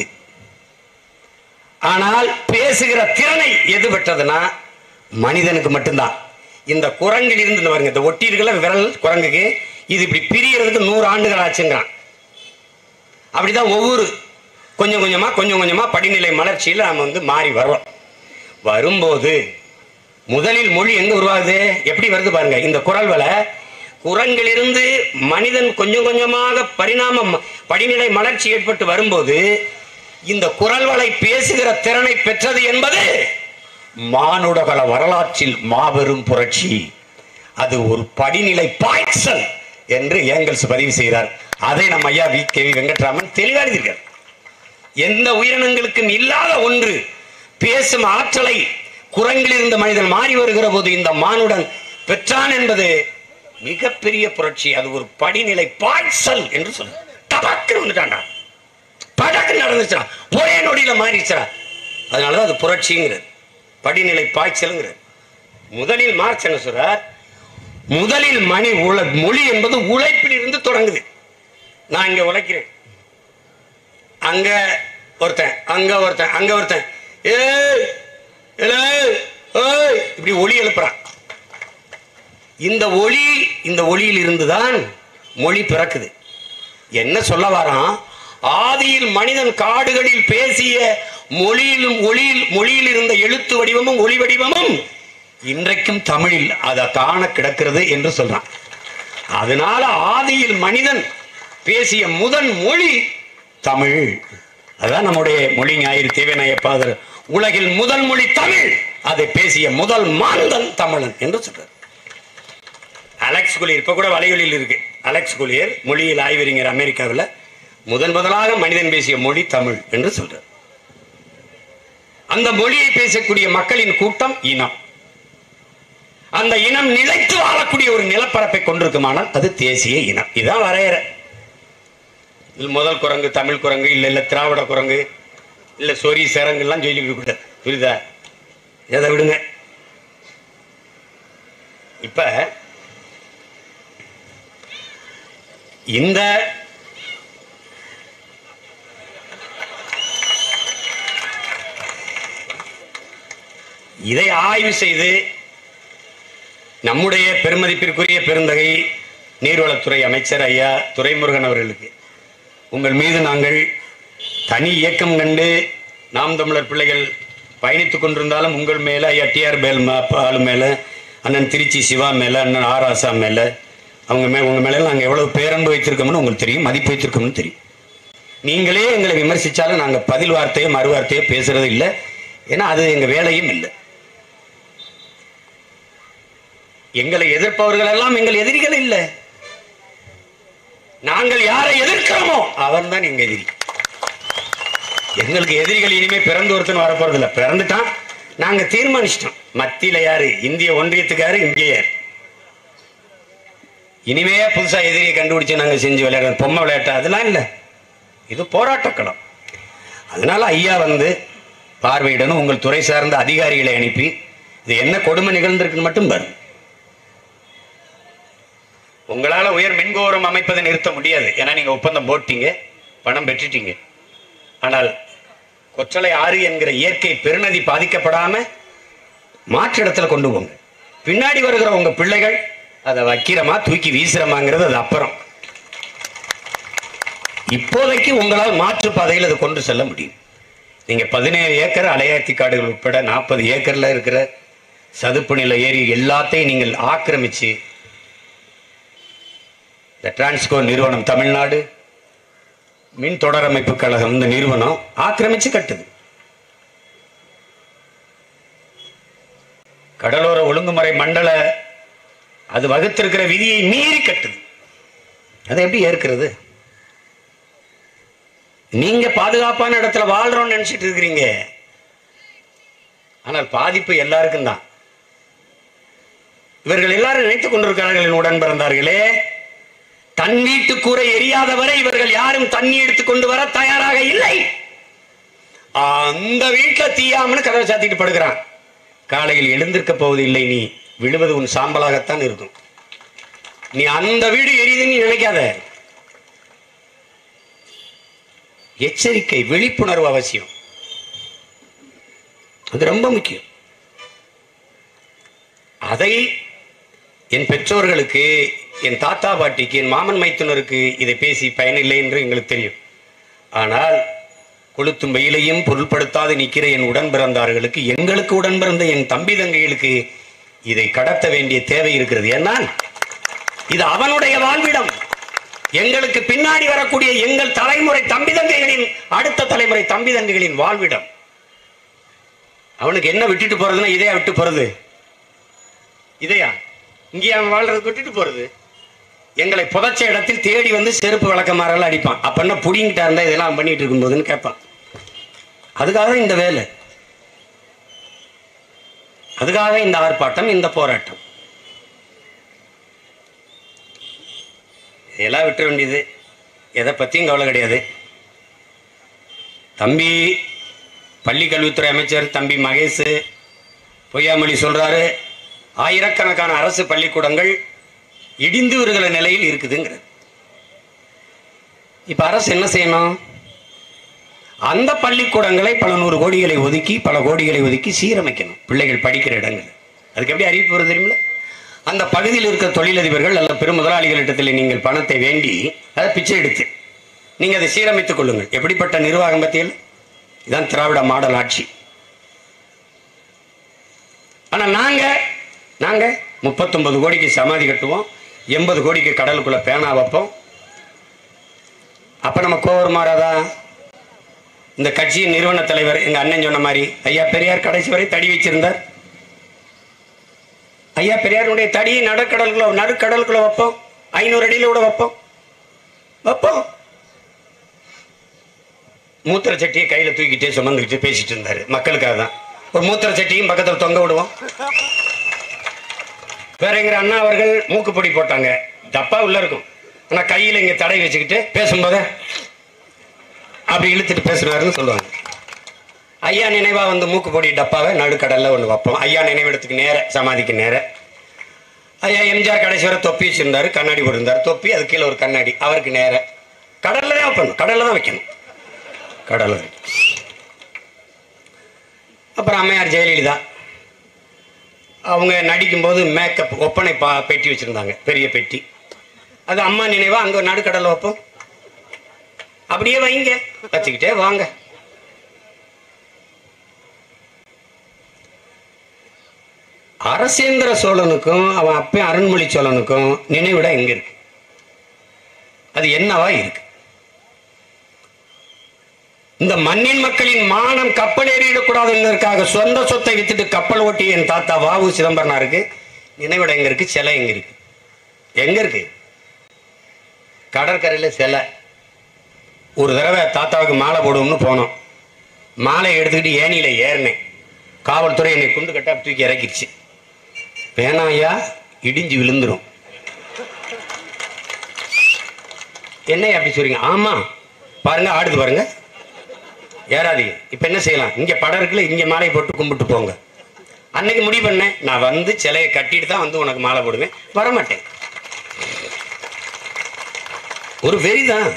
ஆனால் பேசுகிற திறனை எது பெற்றதுன்னா மனிதனுக்கு மட்டும்தான் இந்த குரங்கில் இருந்து இந்த பாருங்க இந்த ஒட்டி இருக்கல விரல் குரங்குக்கு இது இப்படி பிரியறதுக்கு நூறு ஆண்டுகள் ஆச்சுங்கிறான் அப்படிதான் ஒவ்வொரு கொஞ்சம் கொஞ்சமா கொஞ்சம் கொஞ்சமா படிநிலை மலர்ச்சியில் நாம வந்து மாறி வர்றோம் வரும்போது முதலில் மொழி எங்க உருவாகுது எப்படி வருது பாருங்க இந்த குரல் வலை குரங்கிலிருந்து மனிதன் கொஞ்சம் கொஞ்சமாக பரிணாமம் படிநிலை மலர்ச்சி ஏற்பட்டு வரும்போது இந்த குரல் வலை பேசுகிற திறனை பெற்றது என்பது மானுடகல வரலாற்றில் மாபெரும் புரட்சி அது ஒரு படிநிலை பாய்ச்சல் என்று ஏங்கல்ஸ் பதிவு செய்கிறார் அதை நம்ம ஐயா வி கே வி வெங்கட்ராமன் தெளிவாக எழுதியிருக்கார் எந்த உயிரினங்களுக்கும் இல்லாத ஒன்று பேசும் ஆற்றலை குரங்கில் இருந்த மனிதன் மாறி வருகிற போது இந்த மானுடன் பெற்றான் என்பது மிகப்பெரிய புரட்சி அது ஒரு படிநிலை பாய்ச்சல் என்று சொல்லு டபக்குன்னு வந்துட்டான்டா படக்கு நடந்துச்சா ஒரே நொடியில மாறிச்சா அதனாலதான் அது புரட்சிங்கிறது படிநிலை பாய்ச்சலுங்கிறது முதலில் மார்ச் என்ன சொல்றார் முதலில் மணி உழ மொழி என்பது உழைப்பில் இருந்து தொடங்குது நான் இங்க உழைக்கிறேன் அங்க ஒருத்தன் அங்க ஒருத்தன் அங்க ஒருத்தன் ஏய் ஏலே, ஏய் இப்படி ஒளி எழுப்புறான் இந்த ஒளி இந்த ஒளியில் இருந்துதான் மொழி பிறக்குது என்ன சொல்ல வரான் ஆதியில் மனிதன் காடுகளில் பேசிய மொழியிலும் ஒளியில் மொழியில் இருந்த எழுத்து வடிவமும் ஒளி வடிவமும் இன்றைக்கும் தமிழில் அதை காண கிடக்கிறது என்று சொல்றான் அதனால ஆதியில் மனிதன் பேசிய முதன் மொழி தமிழ் அதான் நம்முடைய மொழி ஞாயிறு தேவநாயப்பாதர் உலகில் முதல் மொழி தமிழ் அதை பேசிய முதல் மாந்தன் தமிழன் என்று சொல்றார் அலெக்ஸ் குலியர் இப்ப கூட வலையொலியில் இருக்கு அலெக்ஸ் குலியர் மொழியில் ஆய்வறிஞர் அமெரிக்காவில் முதன் முதலாக மனிதன் பேசிய மொழி தமிழ் என்று சொல்றார் அந்த மொழியை பேசக்கூடிய மக்களின் கூட்டம் இனம் அந்த இனம் நிலைத்து வாழக்கூடிய ஒரு நிலப்பரப்பை கொண்டிருக்குமானால் அது தேசிய இனம் இதான் வரையறை இதில் முதல் குரங்கு தமிழ் குரங்கு இல்ல இல்ல திராவிட குரங்கு இல்ல சொரி சரங்குலாம் சொல்லிக்கிட்டு கூடாது புரியுதா எதை விடுங்க இப்ப இந்த இதை ஆய்வு செய்து நம்முடைய பெருமதிப்பிற்குரிய பெருந்தகை நீர்வளத்துறை அமைச்சர் ஐயா துரைமுருகன் அவர்களுக்கு உங்கள் மீது நாங்கள் தனி இயக்கம் கண்டு நாம் தமிழர் பிள்ளைகள் பயணித்துக் கொண்டிருந்தாலும் உங்கள் மேல ஐயா டிஆர் பேல் பாலு மேல அண்ணன் திருச்சி சிவா மேல அண்ணன் ஆர் ஆசா மேல அவங்க மே உங்க மேல நாங்கள் எவ்வளவு பேரன்பு வைத்திருக்கோம்னு உங்களுக்கு தெரியும் மதிப்பு வைத்திருக்கோம்னு தெரியும் நீங்களே எங்களை விமர்சிச்சாலும் நாங்கள் பதில் வார்த்தையோ மறு வார்த்தையோ பேசுறது இல்லை ஏன்னா அது எங்க வேலையும் இல்லை எங்களை எதிர்ப்பவர்கள் எல்லாம் எங்கள் எதிரிகள் இல்லை நாங்கள் யாரை எதிர்க்கிறோமோ அவன் தான் எங்க எதிரி எங்களுக்கு எதிரிகள் இனிமே பிறந்து ஒருத்தன் வரப்போறது இல்ல பிறந்துட்டான் நாங்க தீர்மானிச்சிட்டோம் மத்தியில யாரு இந்திய ஒன்றியத்துக்காரு இங்கே யாரு இனிமே புதுசா எதிரியை கண்டுபிடிச்சு நாங்க செஞ்சு விளையாடுறது பொம்மை விளையாட்டு அதெல்லாம் இல்ல இது போராட்டக்களம் அதனால ஐயா வந்து பார்வையிடணும் உங்கள் துறை சார்ந்த அதிகாரிகளை அனுப்பி இது என்ன கொடுமை நிகழ்ந்திருக்குன்னு மட்டும் பாருங்க உங்களால உயர் மின்கோரம் அமைப்பதை நிறுத்த முடியாது ஏன்னா நீங்க ஒப்பந்தம் போட்டீங்க பணம் பெற்றுட்டீங்க ஆனால் கொற்றலை ஆறு என்கிற இயற்கை பெருநதி பாதிக்கப்படாம மாற்று இடத்துல கொண்டு போங்க பின்னாடி வருகிற உங்க பிள்ளைகள் அதை வைக்கிறமா தூக்கி வீசுறமாங்கிறது அது அப்புறம் இப்போதைக்கு உங்களால் மாற்று பாதையில் அதை கொண்டு செல்ல முடியும் நீங்க பதினேழு ஏக்கர் அலையாத்தி காடுகள் உட்பட நாற்பது ஏக்கர்ல இருக்கிற சதுப்பு நில ஏரி எல்லாத்தையும் நீங்கள் ஆக்கிரமிச்சு இந்த டிரான்ஸ்கோ நிறுவனம் தமிழ்நாடு மின் தொடரமைப்பு கழகம் இந்த நிறுவனம் ஆக்கிரமிச்சு கட்டுது கடலோர ஒழுங்குமுறை மண்டல அது வகுத்திருக்கிற விதியை மீறி கட்டுது அதை எப்படி ஏற்கிறது நீங்க பாதுகாப்பான இடத்துல வாழ்றோம்னு நினைச்சிட்டு இருக்கிறீங்க ஆனால் பாதிப்பு எல்லாருக்கும் தான் இவர்கள் எல்லாரும் நினைத்துக் கொண்டிருக்கிறார்கள் என் உடன் பிறந்தார்களே தன் வீட்டு கூரை எரியாதவரை இவர்கள் யாரும் தண்ணி எடுத்துக் கொண்டு வர தயாராக இல்லை அந்த வீட்டுல தீயாமனு கதவை சாத்திட்டு படுக்கிறான் காலையில் எழுந்திருக்க போவது இல்லை நீ விழுவது உன் சாம்பலாகத்தான் இருக்கும் நீ அந்த வீடு எரியுதுன்னு நீ நினைக்காத எச்சரிக்கை விழிப்புணர்வு அவசியம் அது ரொம்ப முக்கியம் அதை என் பெற்றோர்களுக்கு என் தாத்தா பாட்டிக்கு என் மாமன் மைத்துனருக்கு இதை பேசி பயனில்லை என்று எங்களுக்கு தெரியும் ஆனால் கொளுத்தும் வெயிலையும் பொருள்படுத்தாது நிற்கிற என் உடன் பிறந்தார்களுக்கு எங்களுக்கு உடன் பிறந்த என் தம்பி தங்கைகளுக்கு இதை கடத்த வேண்டிய தேவை இருக்கிறது ஏன்னா இது அவனுடைய வாழ்விடம் எங்களுக்கு பின்னாடி வரக்கூடிய எங்கள் தலைமுறை தம்பி தங்கைகளின் அடுத்த தலைமுறை தம்பி தங்கைகளின் வாழ்விடம் அவனுக்கு என்ன விட்டுட்டு போறதுன்னா இதையா விட்டு போறது இதையா இங்கே அவன் வாழ்றது விட்டுட்டு போறது எங்களை புதைச்ச இடத்தில் தேடி வந்து செருப்பு விளக்கமாரெல்லாம் அடிப்பான் அப்ப என்ன புடிங்கிட்டா இருந்தா இதெல்லாம் அவன் பண்ணிட்டு இருக்கும்போதுன்னு கேட்பான் அதுக்காக தான் இந்த வேலை அதுக்காக இந்த ஆர்ப்பாட்டம் இந்த போராட்டம் இதெல்லாம் விட்டுற வேண்டியது எதை பற்றியும் கவலை கிடையாது தம்பி பள்ளி கல்வித்துறை அமைச்சர் தம்பி மகேஷ் பொய்யாமொழி சொல்றாரு ஆயிரக்கணக்கான அரசு பள்ளிக்கூடங்கள் இடிந்து வருகிற நிலையில் இருக்குதுங்கிறது இப்ப அரசு என்ன செய்யணும் அந்த பள்ளிக்கூடங்களை பல நூறு கோடிகளை ஒதுக்கி பல கோடிகளை ஒதுக்கி சீரமைக்கணும் பிள்ளைகள் படிக்கிற இடங்கள் அதுக்கு எப்படி அறிவிப்பு வருது தெரியுமில்ல அந்த பகுதியில் இருக்கிற தொழிலதிபர்கள் அல்ல பெரும் முதலாளிகளிடத்தில் நீங்கள் பணத்தை வேண்டி அதை பிச்சை எடுத்து நீங்கள் அதை சீரமைத்துக் கொள்ளுங்கள் எப்படிப்பட்ட நிர்வாகம் பத்தியில் இதான் திராவிட மாடல் ஆட்சி ஆனா நாங்க நாங்க முப்பத்தொன்பது கோடிக்கு சமாதி கட்டுவோம் எண்பது கோடிக்கு கடலுக்குள்ள பேனா வைப்போம் அப்ப நம்ம கோவர் மாறாதா இந்த கட்சியின் நிறுவன தலைவர் எங்க அண்ணன் சொன்ன மாதிரி ஐயா பெரியார் கடைசி வரை தடி வச்சிருந்தார் ஐயா பெரியாருடைய தடியை நடுக்கடலுக்குள்ள நடுக்கடலுக்குள்ள வைப்போம் ஐநூறு அடியில கூட வைப்போம் வைப்போம் மூத்திர சட்டியை கையில தூக்கிட்டே சுமந்துக்கிட்டு பேசிட்டு இருந்தாரு மக்களுக்காக தான் ஒரு மூத்திர சட்டியும் பக்கத்துல தொங்க விடுவோம் வேறங்கிற அண்ணா அவர்கள் மூக்குப்பொடி போட்டாங்க டப்பா உள்ள இருக்கும் ஆனா கையில இங்க தடை வச்சுக்கிட்டு பேசும்போது அப்படி இழுத்துட்டு பேசுனாருன்னு சொல்லுவாங்க ஐயா நினைவா வந்து மூக்குப்பொடி டப்பாவை நடுக்கடல்ல ஒன்று வைப்போம் ஐயா நினைவிடத்துக்கு நேர சமாதிக்கு நேர ஐயா எம்ஜிஆர் கடைசி வரை தொப்பி வச்சிருந்தாரு கண்ணாடி போட்டிருந்தாரு தொப்பி அது கீழே ஒரு கண்ணாடி அவருக்கு நேர கடல்ல தான் வைக்கணும் கடல்ல தான் வைக்கணும் கடல்ல தான். அப்புறம் அம்மையார் ஜெயலலிதா அவங்க நடிக்கும்போது மேக்கப் ஒப்பனை பா பெட்டி வச்சிருந்தாங்க பெரிய பெட்டி அது அம்மா நினைவா அங்க நடுக்கடலை வைப்போம் அப்படியே வைங்க வச்சுக்கிட்டே வாங்க அரசேந்திர சோழனுக்கும் அவன் அப்பன் அருண்மொழி சோழனுக்கும் நினைவிட எங்க இருக்கு அது என்னவா இருக்கு இந்த மண்ணின் மக்களின் மானம் கப்பல் ஏறிடக்கூடாது என்பதற்காக சொந்த சொத்தை வித்துட்டு கப்பல் ஓட்டி என் தாத்தா வாவு சிதம்பரனாருக்கு நினைவிடம் எங்க இருக்கு சிலை எங்க இருக்கு எங்க இருக்கு கடற்கரையில சிலை ஒரு தடவை தாத்தாவுக்கு மாலை போடுவோம்னு போனோம் மாலையை எடுத்துக்கிட்டு ஏணியில ஏறினேன் காவல்துறை என்னை குண்டு கட்ட தூக்கி இறக்கிடுச்சு வேணாம் ஐயா இடிஞ்சு விழுந்துரும் என்ன அப்படி சொல்றீங்க ஆமா பாருங்க ஆடுது பாருங்க ஏறாதீங்க இப்ப என்ன செய்யலாம் இங்க படம் இருக்குல்ல இங்க மாலை போட்டு கும்பிட்டு போங்க அன்னைக்கு முடிவு பண்ணேன் நான் வந்து சிலையை கட்டிட்டு தான் வந்து உனக்கு மாலை போடுவேன் வர மாட்டேன் ஒரு வெறிதான்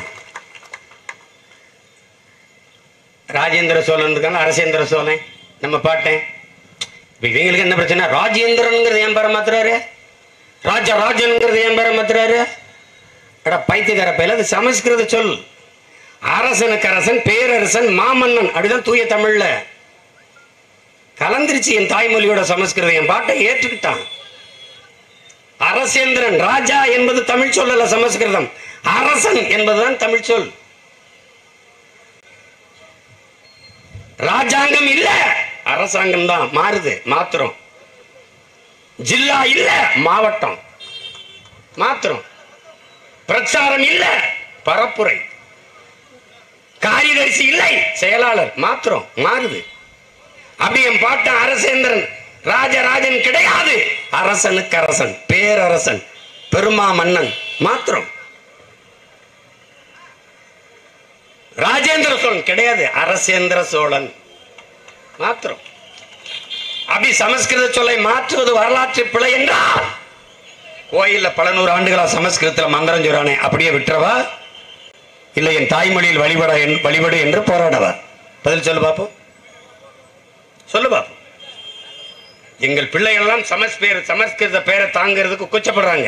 ராஜேந்திர சோழன் இருக்கான அரசேந்திர சோழன் நம்ம பாட்டேன் இப்ப இவங்களுக்கு என்ன பிரச்சனை ராஜேந்திரன்ங்கிறது ஏன் பேர மாத்துறாரு ராஜா ராஜன்ங்கிறது ஏன் பேர மாத்துறாரு அட பைத்தியக்கார பையில அது சமஸ்கிருத சொல் அரசனுக்கு அரசன் பேரரசன் மாமன்னன் அப்படிதான் தூய தமிழ்ல கலந்துருச்சு என் தாய்மொழியோட சமஸ்கிருதம் என் பாட்டை ஏற்றுக்கிட்டான் அரசேந்திரன் ராஜா என்பது தமிழ் சொல் அல்ல சமஸ்கிருதம் அரசன் என்பதுதான் தமிழ் சொல் ராஜாங்கம் இல்ல அரசாங்கம் தான் மாறுது மாத்திரம் ஜில்லா இல்ல மாவட்டம் மாத்திரம் பிரச்சாரம் இல்ல பரப்புரை காரியதரிசி இல்லை செயலாளர் மாத்திரம் மாறுது அப்படி என் பாட்டன் அரசேந்திரன் ராஜராஜன் கிடையாது அரசனுக்கு அரசன் பேரரசன் பெருமா மன்னன் மாத்திரம் ராஜேந்திர சோழன் கிடையாது அரசேந்திர சோழன் மாத்திரம் அப்படி சமஸ்கிருத சொல்லை மாற்றுவது வரலாற்று பிழை என்றால் கோயில்ல பல நூறு ஆண்டுகளா சமஸ்கிருதத்துல மந்திரம் சொல்றானே அப்படியே விட்டுறவா இல்லை என் தாய்மொழியில் வழிபட என்- வழிபடு என்று போராடவா பதில் சொல்லு பாப்போம் சொல்லு பாப்போம் எங்கள் பிள்ளைகள் எல்லாம் சமஸ் பேர் சமஸ்கிருத பேரை தாங்கிறதுக்கு கூச்சப்படுறாங்க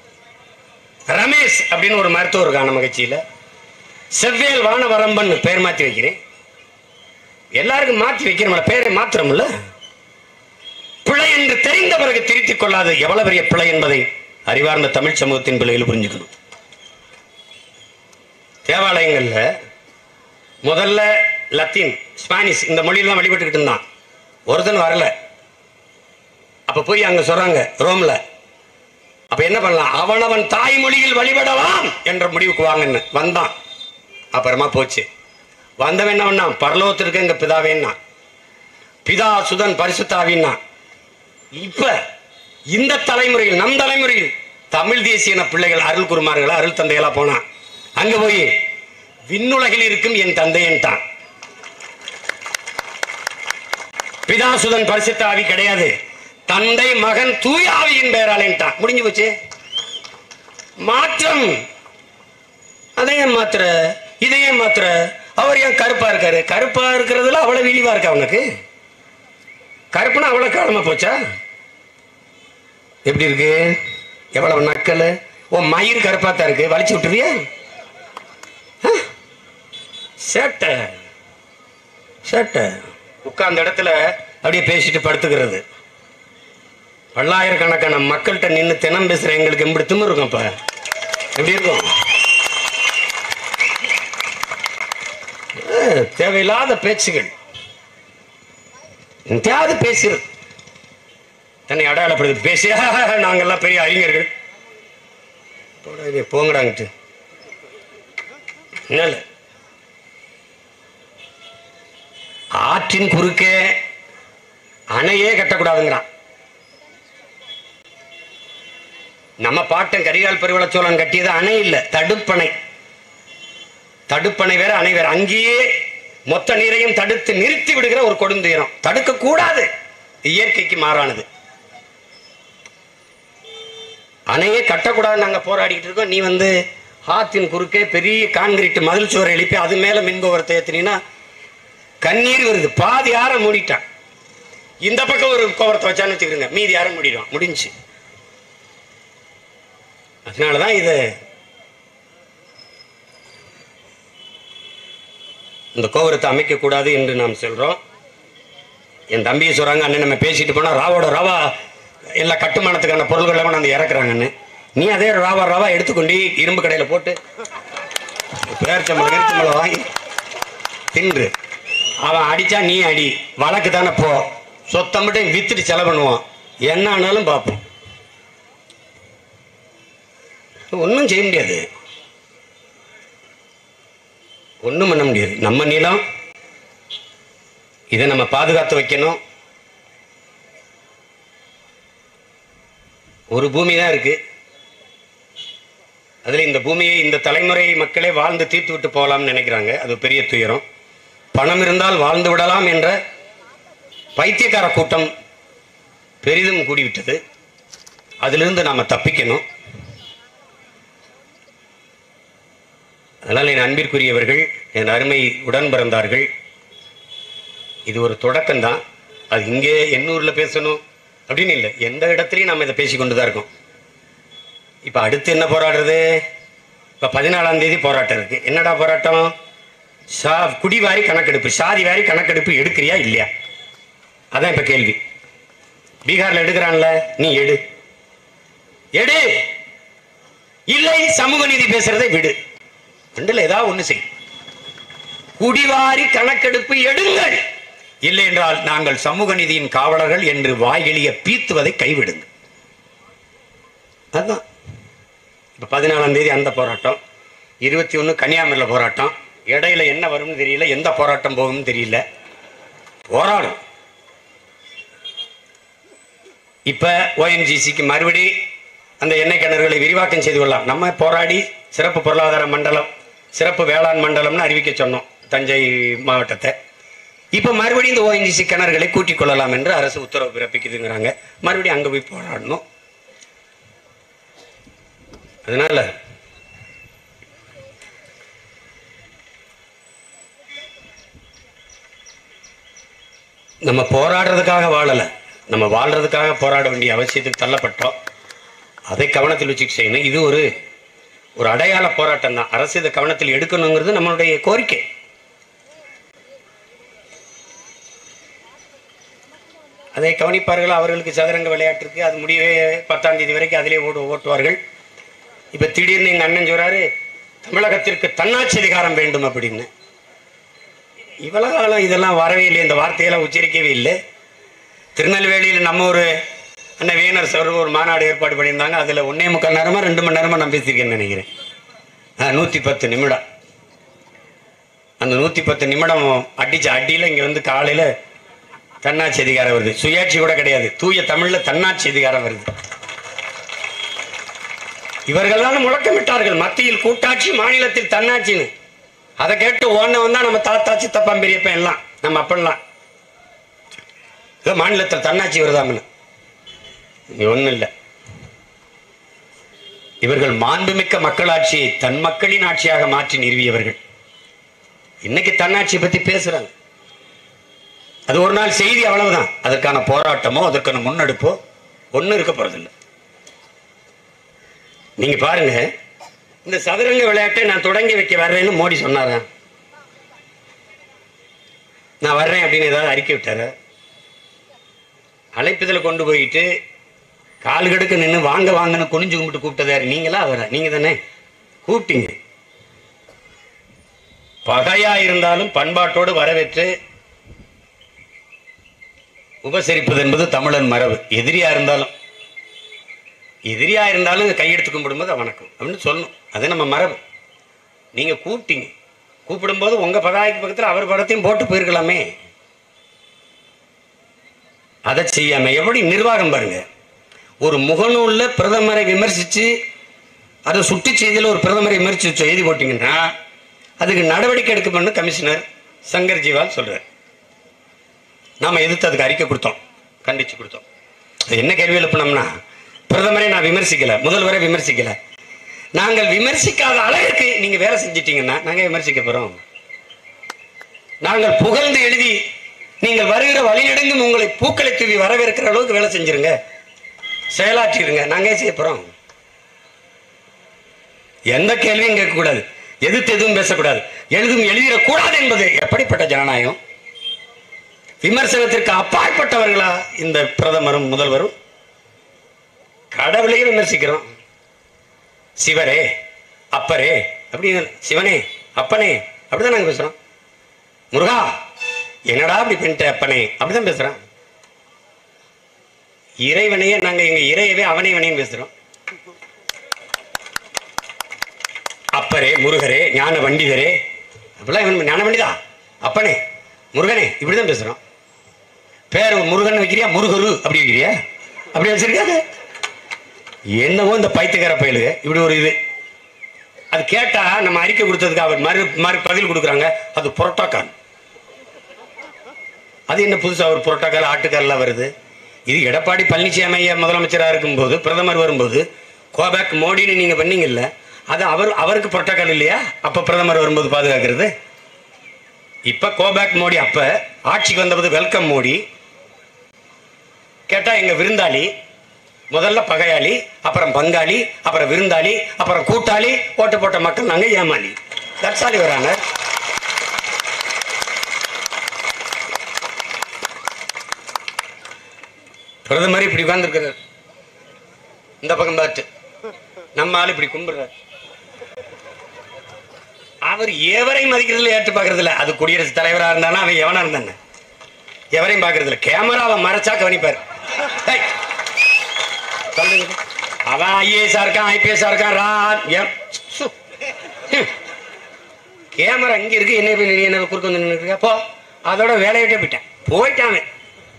ரமேஷ் அப்படின்னு ஒரு மருத்துவர் இருக்கான் நம்ம கட்சியில செவ்வேல் வானவரம்பன் பேர் மாத்தி வைக்கிறேன் எல்லாருக்கும் மாத்தி வைக்கிறோம்ல பேரை மாத்திரம்ல பிழை என்று தெரிந்த பிறகு திருத்திக் கொள்ளாத எவ்வளவு பெரிய பிழை என்பதை அறிவார்ந்த தமிழ் சமூகத்தின் பிள்ளைகள் புரிஞ்சுக்கணும் தேவாலயங்கள்ல முதல்ல லத்தீன் ஸ்பானிஷ் இந்த மொழியில தான் வழிபட்டுக்கிட்டு இருந்தான் ஒருத்தன் வரல அப்ப போய் அங்க சொல்றாங்க ரோம்ல அப்ப என்ன பண்ணலாம் அவனவன் தாய்மொழியில் வழிபடலாம் என்ற முடிவுக்கு வாங்கன்னு வந்தான் அப்புறமா போச்சு வந்தவன் என்ன பண்ணான் பரலோகத்திற்கு எங்க பிதாவேன்னா பிதா சுதன் பரிசுத்தாவின்னா இப்ப இந்த தலைமுறையில் நம் தலைமுறையில் தமிழ் தேசியன பிள்ளைகள் அருள் குருமார்களா அருள் தந்தைகளா போனா அங்க போய் விண்ணுலகில் இருக்கும் என் தந்தையன்ட்டான் பிதாசுதன் பரிசுத்த ஆவி கிடையாது தந்தை மகன் தூய ஆவியின் பெயராலேன்ட்டான் முடிஞ்சு போச்சு மாற்றம் அதை ஏன் மாத்துற இதை ஏன் மாத்துற அவர் ஏன் கருப்பா இருக்காரு கருப்பா இருக்கிறதுல அவ்வளவு இழிவா இருக்கா அவனுக்கு கருப்புனா அவ்வளவு காலமா போச்சா எப்படி இருக்கு எவ்வளவு நக்கல் ஓ மயிர் கருப்பாத்தான் இருக்கு வலிச்சு விட்டுருவியா ஆ? சேட்டை சேட்டை உட்கார்ந்த இடத்துல அப்படியே பேசிட்டு படுத்துக்கிறது பல்லாயிரக்கணக்கான மக்கள்கிட்ட நின்று தினம் பேசுற எங்களுக்கு எப்படி திமிரு இருக்கும் இப்ப எப்படி இருக்கும் ஆ, தேவையில்லாத பேச்சுகள் எந்தையாவது பேசுறது தன்னை அடையாளப்படுது பேசி நாங்கெல்லாம் பெரிய அறிஞர்கள் போடா, இது போங்கடாங்கிட்டு என்ன ஆற்றின் குறுக்கே அணையே கட்டக்கூடாதுங்கிறான் நம்ம பாட்டன் கரிகால் பெருவள சோழன் கட்டியது அணை இல்ல தடுப்பணை தடுப்பணை வேற அணை வேற அங்கேயே மொத்த நீரையும் தடுத்து நிறுத்தி விடுகிற ஒரு கொடுந்துயரம் தடுக்க கூடாது இயற்கைக்கு மாறானது அணையே கட்டக்கூடாது நாங்க போராடிக்கிட்டு இருக்கோம் நீ வந்து ஆத்தின் குறுக்கே பெரிய கான்கிரீட் மதில் சுவரை எழுப்பி அது மேல மின்கோபுரத்தை ஏத்தினா கண்ணீர் வருது பாதி யார மூடிட்டான் இந்த பக்கம் ஒரு கோபுரத்தை வச்சான்னு வச்சுக்கிறோங்க மீதி யாரும் மூடிடுவான் முடிஞ்சு அதனாலதான் இது இந்த கோபுரத்தை அமைக்க கூடாது என்று நாம் சொல்றோம் என் தம்பியை சொல்றாங்க அண்ணன் நம்ம பேசிட்டு போனா ராவோட ராவா எல்லா கட்டுமானத்துக்கான பொருள்களை கொண்டாந்து இறக்குறாங்கன்னு நீ அதே ராவா ராவா எடுத்துக்கொண்டு இரும்பு கடையில போட்டு பேர்ச்சம்பளம் கரிச்சம்பளம் வாங்கி தின்று அவன் அடிச்சா நீ அடி வழக்கு தானே போ சொத்தம் மட்டும் வித்துட்டு செலவு பண்ணுவான் என்ன ஆனாலும் பார்ப்போம் ஒன்றும் செய்ய முடியாது ஒன்றும் பண்ண முடியாது நம்ம நிலம் இதை நம்ம பாதுகாத்து வைக்கணும் ஒரு பூமி தான் இருக்கு அதுல இந்த பூமியை இந்த தலைமுறை மக்களே வாழ்ந்து தீர்த்து விட்டு போகலாம்னு நினைக்கிறாங்க அது பெரிய துயரம் பணம் இருந்தால் வாழ்ந்து விடலாம் என்ற பைத்தியக்கார கூட்டம் பெரிதும் கூடிவிட்டது அதிலிருந்து நாம தப்பிக்கணும் அதனால் என் அன்பிற்குரியவர்கள் என் அருமை உடன் பிறந்தார்கள் இது ஒரு தொடக்கம்தான் அது இங்கே எண்ணூர்ல பேசணும் அப்படின்னு இல்லை எந்த இடத்துலையும் நம்ம இதை பேசிக்கொண்டு தான் இருக்கோம் இப்போ அடுத்து என்ன போராடுறது இப்போ பதினாலாம் தேதி போராட்டம் இருக்கு என்னடா போராட்டம் சா குடிவாரி கணக்கெடுப்பு சாதி வாரி கணக்கெடுப்பு எடுக்கிறியா இல்லையா அதான் இப்போ கேள்வி பீகார்ல எடுக்கிறான்ல நீ எடு எடு இல்லை சமூக நீதி பேசுறதை விடு ரெண்டுல ஏதாவது ஒண்ணு செய் குடிவாரி கணக்கெடுப்பு எடுங்கள் இல்லை என்றால் நாங்கள் சமூக நீதியின் காவலர்கள் என்று வாய்களிய பீத்துவதை கைவிடுங்கள் அதுதான் இப்ப பதினாலாம் தேதி அந்த போராட்டம் இருபத்தி ஒன்று கன்னியாகுமரியில் போராட்டம் இடையில என்ன வரும்னு தெரியல எந்த போராட்டம் போகும்னு தெரியல போராடும் இப்ப ஓஎன்ஜிசிக்கு மறுபடி அந்த எண்ணெய் கிணறுகளை விரிவாக்கம் செய்து கொள்ளலாம் நம்ம போராடி சிறப்பு பொருளாதார மண்டலம் சிறப்பு வேளாண் மண்டலம்னு அறிவிக்க சொன்னோம் தஞ்சை மாவட்டத்தை இப்ப மறுபடியும் இந்த ஓஎன்ஜிசி கிணறுகளை கூட்டிக் கொள்ளலாம் என்று அரசு உத்தரவு பிறப்பிக்குதுங்கிறாங்க மறுபடியும் அங்க போய் போராடணும் அதனால நம்ம போராடுறதுக்காக வாழல நம்ம வாழ்றதுக்காக போராட வேண்டிய அவசியத்துக்கு தள்ளப்பட்டோம் அதை கவனத்தில் வச்சு செய்யணும் இது ஒரு ஒரு அடையாள போராட்டம் தான் அரசு இதை கவனத்தில் எடுக்கணுங்கிறது நம்மளுடைய கோரிக்கை அதை கவனிப்பார்கள் அவர்களுக்கு சதுரங்க விளையாட்டிற்கு அது முடிவே பத்தாம் தேதி வரைக்கும் அதிலே ஓடு ஓட்டுவார்கள் இப்ப திடீர்னு எங்க அண்ணன் சொல்றாரு தமிழகத்திற்கு தன்னாட்சி அதிகாரம் வேண்டும் அப்படின்னு இவ்வளவு காலம் இதெல்லாம் வரவே இல்லை இந்த வார்த்தையெல்லாம் உச்சரிக்கவே இல்லை திருநெல்வேலியில் நம்ம ஒரு அண்ணன் வீணர் சார் ஒரு மாநாடு ஏற்பாடு பண்ணியிருந்தாங்க அதில் ஒன்னே முக்கால் நேரமா ரெண்டு மணி நேரமா நான் பேசியிருக்கேன்னு நினைக்கிறேன் ஆ நூற்றி பத்து நிமிடம் அந்த நூற்றி பத்து நிமிடம் அடிச்ச அடியில் இங்கே வந்து காலையில் தன்னாட்சி அதிகாரம் வருது சுயாட்சி கூட கிடையாது தூய தமிழில் தன்னாட்சி அதிகாரம் வருது இவர்கள் தான் முழக்கமிட்டார்கள் மத்தியில் கூட்டாட்சி மாநிலத்தில் தன்னாட்சின்னு அதை கேட்டு ஓனவன் தான் நம்ம தாத்தா சித்தப்பா பெரியப்பன் எல்லாம் நம்ம அப்பெல்லாம் ஏதோ மாநிலத்தில் தன்னாட்சி வருதாமன்னு இங்க ஒண்ணும் இல்லை இவர்கள் மாண்புமிக்க மக்களாட்சியை தன் மக்களின் ஆட்சியாக மாற்றி நிறுவியவர்கள் இன்னைக்கு தன்னாட்சியை பத்தி பேசுறாங்க அது ஒரு நாள் செய்தி அவ்வளவுதான் அதற்கான போராட்டமோ அதற்கான முன்னெடுப்போ ஒன்றும் இருக்க போறதில்லை நீங்க பாருங்க இந்த சதுரங்க விளையாட்டை நான் தொடங்கி வைக்க வர்றேன்னு மோடி சொன்னாரா நான் வர்றேன் அப்படின்னு ஏதாவது அறிக்கை விட்டாரு அழைப்புதல கொண்டு போயிட்டு கால் கடுக்க நின்று வாங்க வாங்கன்னு குனிஞ்சு கும்பிட்டு கூப்பிட்டது யாரு நீங்களா அவரா நீங்க தானே கூப்பிட்டீங்க பகையா இருந்தாலும் பண்பாட்டோடு வரவேற்று உபசரிப்பது என்பது தமிழன் மரபு எதிரியா இருந்தாலும் எதிரியா இருந்தாலும் கையெடுத்து கும்பிடும்போது வணக்கம் அப்படின்னு சொல்லணும் அது நம்ம மரபு நீங்க கூப்பிட்டீங்க கூப்பிடும்போது உங்க பதாய்க்கு பக்கத்துல அவர் படத்தையும் போட்டு போயிருக்கலாமே அதை செய்யாம எப்படி நிர்வாகம் பாருங்க ஒரு முகநூல்ல பிரதமரை விமர்சிச்சு அதை சுட்டி செய்தியில் ஒரு பிரதமரை விமர்சிச்சு எழுதி போட்டீங்கன்னா அதுக்கு நடவடிக்கை எடுக்கப்படணும் கமிஷனர் சங்கர் ஜிவால் சொல்றார் நாம எதிர்த்து அதுக்கு அறிக்கை கொடுத்தோம் கண்டிச்சு கொடுத்தோம் அது என்ன கேள்வி எழுப்பினோம்னா பிரதமரை நான் விமர்சிக்கல முதல்வரை விமர்சிக்கல நாங்கள் விமர்சிக்காத அளவிற்கு நீங்க வேலை செஞ்சிட்டீங்கன்னா நாங்க விமர்சிக்க போறோம் நாங்கள் புகழ்ந்து எழுதி நீங்கள் வருகிற வழிநெடுங்கும் உங்களை பூக்களை தூவி வரவேற்கிற அளவுக்கு வேலை செஞ்சிருங்க செயலாற்றிருங்க நாங்க செய்ய போறோம் எந்த கேள்வியும் கேட்கக்கூடாது எதிர்த்து எதுவும் பேசக்கூடாது எழுதும் எழுதிடக்கூடாது என்பது எப்படிப்பட்ட ஜனநாயகம் விமர்சனத்திற்கு அப்பாற்பட்டவர்களா இந்த பிரதமரும் முதல்வரும் கடவுளையே விமர்சிக்கிறோம் சிவரே அப்பரே அப்படி சிவனே அப்பனே அப்படிதான் நாங்க பேசுறோம் முருகா என்னடா அப்படி பண்ணிட்ட அப்பனே அப்படிதான் பேசுறோம் இறைவனையே நாங்க எங்க இறையவே அவனே இவனையும் பேசுறோம் அப்பரே முருகரே ஞான பண்டிதரே அப்படிலாம் இவன் ஞான பண்டிதா அப்பனே முருகனே இப்படிதான் பேசுறோம் பேர் முருகன் வைக்கிறியா முருகரு அப்படி வைக்கிறியா அப்படி வச்சிருக்காங்க என்னவோ இந்த பைத்தியக்கார பயலுக இப்படி ஒரு இது அது கேட்டா நம்ம அறிக்கை கொடுத்ததுக்கு அவர் மறு மறு பதில் கொடுக்குறாங்க அது புரோட்டோக்கால் அது என்ன புதுசா ஒரு புரோட்டோக்கால் ஆட்டுக்கால்லாம் வருது இது எடப்பாடி பழனிசாமி ஐயா முதலமைச்சராக இருக்கும்போது பிரதமர் வரும்போது கோபேக் மோடின்னு நீங்க பண்ணீங்கல்ல அது அவர் அவருக்கு புரோட்டோக்கால் இல்லையா அப்ப பிரதமர் வரும்போது பாதுகாக்கிறது இப்ப கோபேக் மோடி அப்ப ஆட்சிக்கு வந்தபோது வெல்கம் மோடி கேட்டா எங்க விருந்தாளி முதல்ல பகையாளி அப்புறம் பங்காளி அப்புறம் விருந்தாளி அப்புறம் கூட்டாளி ஓட்டு போட்ட மக்கள் நாங்க ஏமாளி தட்சாலி வராங்க பிரதமர் இப்படி உட்கார்ந்துருக்கிறார் இந்த பக்கம் பார்த்து நம்ம ஆளு இப்படி கும்பிடுறார் அவர் எவரையும் மதிக்கிறதுல ஏற்று பார்க்கறது இல்ல அது குடியரசுத் தலைவரா இருந்தானா அவன் எவனா இருந்தானே எவரையும் பார்க்கறது இல்ல கேமராவை மறைச்சா கவனிப்பார் டேய், சொல்லுங்க அவன் ஐஏஎஸ் இருக்கான் ஐபிஎஸ் இருக்கான் ரா எம், சு. ஹம். கேமரா இங்க இருக்கு என்ன இப்ப நீ என்ன குறுக்க வந்து நின்னுட்டு போ அதோட வேலையை விட்டே போயிட்டேன் போயிட்டான் அவன்.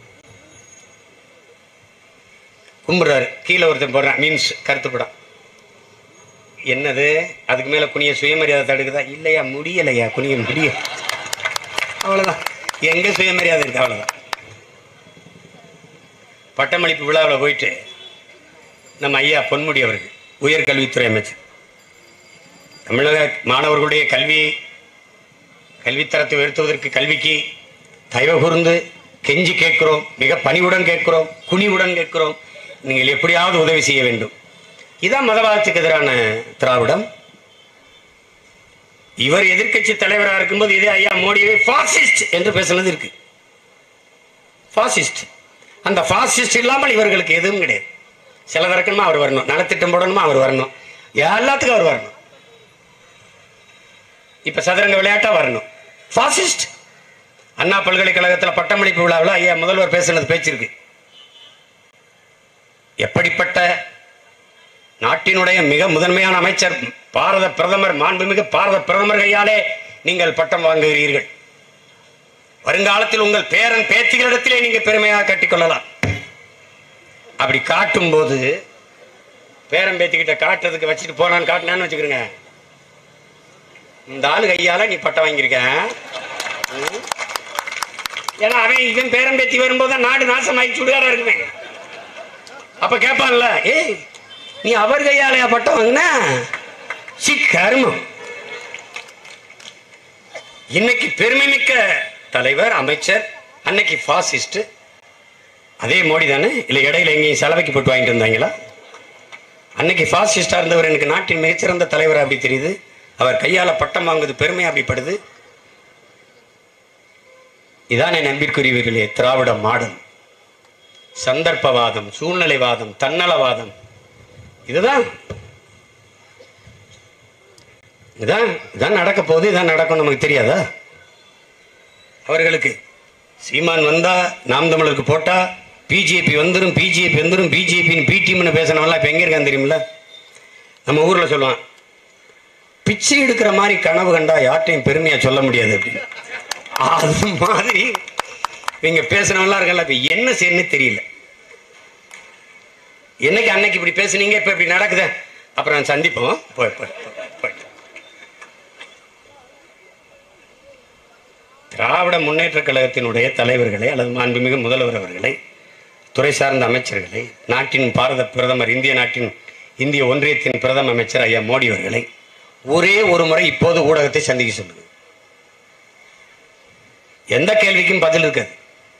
கும்பிடுறாரு கீழே ஒருத்தன் போடுறான் மீன்ஸ் கருத்து படம் என்னது அதுக்கு மேல குனிய சுயமரியாதை தடுக்குதா இல்லையா முடியலையா குனிய முடிய அவ்வளவுதான் எங்க சுயமரியாதை இருக்கு அவ்வளவுதான் பட்டமளிப்பு விழாவில் போயிட்டு நம்ம ஐயா பொன்முடி அவர்கள் உயர்கல்வித்துறை அமைச்சர் தமிழக மாணவர்களுடைய கல்வி கல்வித்தரத்தை உயர்த்துவதற்கு கல்விக்கு தயவு கூர்ந்து கெஞ்சி கேட்கிறோம் மிக பணிவுடன் கேட்கிறோம் குனிவுடன் கேட்கிறோம் நீங்கள் எப்படியாவது உதவி செய்ய வேண்டும் இதான் மதவாதத்துக்கு எதிரான திராவிடம் இவர் எதிர்க்கட்சி தலைவராக இருக்கும்போது இதே ஐயா மோடியை பாசிஸ்ட் என்று பேசுனது இருக்கு பாசிஸ்ட் அந்த பாசிஸ்ட் இல்லாமல் இவர்களுக்கு எதுவும் கிடையாது சிலதற்கணுமா அவர் வரணும் நலத்திட்டம் போடணுமா அவர் வரணும் எல்லாத்துக்கும் அவர் வரணும் இப்ப சதுரங்க விளையாட்டா வரணும் பாசிஸ்ட் அண்ணா பல்கலைக்கழகத்தில் பட்டமளிப்பு விழாவில் ஐயா முதல்வர் பேசுனது பேச்சிருக்கு எப்படிப்பட்ட நாட்டினுடைய மிக முதன்மையான அமைச்சர் பாரத பிரதமர் மாண்புமிகு பாரத பிரதமர் கையாலே நீங்கள் பட்டம் வாங்குகிறீர்கள் வருங்காலத்தில் உங்கள் பேரன் பேத்திகளிடத்திலே நீங்க பெருமையாக கட்டிக்கொள்ளலாம் அப்படி காட்டும் போது பேரன் பேத்திக்கிட்ட காட்டுறதுக்கு வச்சுட்டு போனான்னு காட்டினான்னு வச்சுக்கிறேங்க இந்த ஆளு கையால நீ பட்டம் வாங்கியிருக்க ம். ஏன்னா அவன் இவன் பேரன் பேத்தி வரும்போது தான் நாடு நாசமாகி சுடுகாடா இருக்குமே அப்ப கேட்பான்ல ஏய் நீ அவர் கையாலையா பட்டம் வாங்கின சி கருமம் இன்னைக்கு பெருமை மிக்க தலைவர் அமைச்சர் அன்னைக்கு பாசிஸ்ட் அதே மோடி தானே இல்லை இடையில எங்கேயும் செலவைக்கு போட்டு வாங்கிட்டு வந்தாங்களா அன்னைக்கு பாசிஸ்டா இருந்தவர் எனக்கு நாட்டின் மிகச்சிறந்த தலைவர் அப்படி தெரியுது அவர் கையால பட்டம் வாங்குது பெருமை அப்படிப்படுது இதானே நம்பிற்குரியவர்களே திராவிட மாடல் சந்தர்ப்பவாதம் சூழ்நிலைவாதம் தன்னலவாதம் இதுதான் இதான் இதான் நடக்க போகுது இதான் நடக்கும் நமக்கு தெரியாதா அவர்களுக்கு சீமான் வந்தா நாம் தமிழருக்கு போட்டா பிஜேபி வந்துரும் பிஜேபி வந்துரும் பிஜேபின்னு பிடிஎம்னு பேசினவெல்லாம் இப்போ எங்க இருக்கான்னு தெரியுமில்ல நம்ம ஊர்ல சொல்லுவான் பிச்சை எடுக்கிற மாதிரி கனவு கண்டா யார்ட்டையும் பெருமையா சொல்ல முடியாது அப்படின்னு அது மாதிரி இவங்க பேசுனவெல்லாம் இருக்கல இப்ப என்ன செய்யணும்னு தெரியல என்னைக்கு அன்னைக்கு இப்படி பேசுனீங்க இப்ப இப்படி நடக்குது அப்புறம் சந்திப்போம் போய் போய் போய், போய் திராவிட முன்னேற்ற கழகத்தினுடைய தலைவர்களை அல்லது மாண்புமிகு முதல்வர் அவர்களை துறை சார்ந்த அமைச்சர்களை நாட்டின் பாரத பிரதமர் இந்திய நாட்டின் இந்திய ஒன்றியத்தின் பிரதம அமைச்சர் ஐயா மோடி அவர்களை ஒரே ஒரு முறை இப்போது ஊடகத்தை சந்திக்க சொல்லுங்க எந்த கேள்விக்கும் பதில் இருக்காது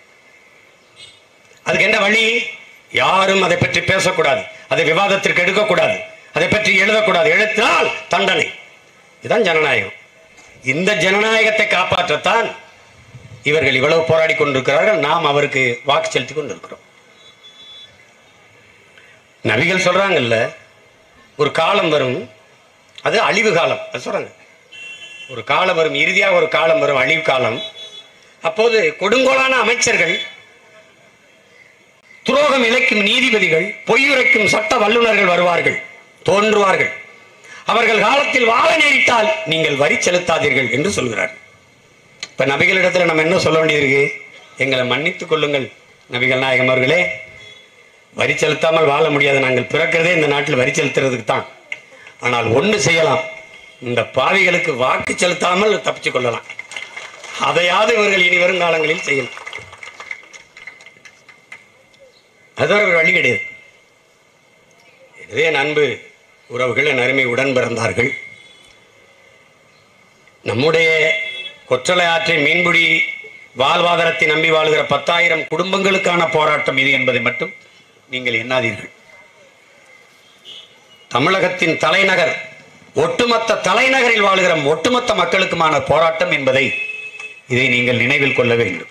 அதுக்கு என்ன வழி யாரும் அதை பற்றி பேசக்கூடாது அதை விவாதத்திற்கு எடுக்கக்கூடாது அதை பற்றி எழுதக்கூடாது எழுத்தினால் தண்டனை இதுதான் ஜனநாயகம் இந்த ஜனநாயகத்தை காப்பாற்றத்தான் இவர்கள் இவ்வளவு போராடி கொண்டிருக்கிறார்கள் நாம் அவருக்கு வாக்கு செலுத்தி கொண்டிருக்கிறோம் நபிகள் சொல்றாங்கல்ல ஒரு காலம் வரும் அது அழிவு காலம் அது சொல்றாங்க ஒரு காலம் வரும் இறுதியாக ஒரு காலம் வரும் அழிவு காலம் அப்போது கொடுங்கோலான அமைச்சர்கள் துரோகம் இழைக்கும் நீதிபதிகள் பொய்யுரைக்கும் சட்ட வல்லுநர்கள் வருவார்கள் தோன்றுவார்கள் அவர்கள் காலத்தில் வாழ நேரிட்டால் நீங்கள் வரி செலுத்தாதீர்கள் என்று சொல்கிறார் இப்ப நபிகளிடத்துல நம்ம என்ன சொல்ல வேண்டியிருக்கு எங்களை மன்னித்துக் கொள்ளுங்கள் நபிகள் நாயகம் அவர்களே வரி செலுத்தாமல் வாழ முடியாது நாங்கள் பிறக்கிறதே இந்த நாட்டில் வரி செலுத்துறதுக்கு தான் ஆனால் ஒன்று செய்யலாம் இந்த பாவிகளுக்கு வாக்கு செலுத்தாமல் தப்பிச்சு கொள்ளலாம் அதையாவது இவர்கள் இனி வரும் காலங்களில் செய்யலாம் அதுதான் ஒரு வழி கிடையாது எனவே என் அன்பு உறவுகள் என் அருமை உடன் பிறந்தார்கள் நம்முடைய கொற்றலை ஆற்றை மீன்பிடி வாழ்வாதாரத்தை நம்பி வாழுகிற பத்தாயிரம் குடும்பங்களுக்கான போராட்டம் இது என்பதை மட்டும் நீங்கள் எண்ணாதீர்கள் தமிழகத்தின் தலைநகர் ஒட்டுமொத்த தலைநகரில் வாழுகிற ஒட்டுமொத்த மக்களுக்குமான போராட்டம் என்பதை இதை நீங்கள் நினைவில் கொள்ள வேண்டும்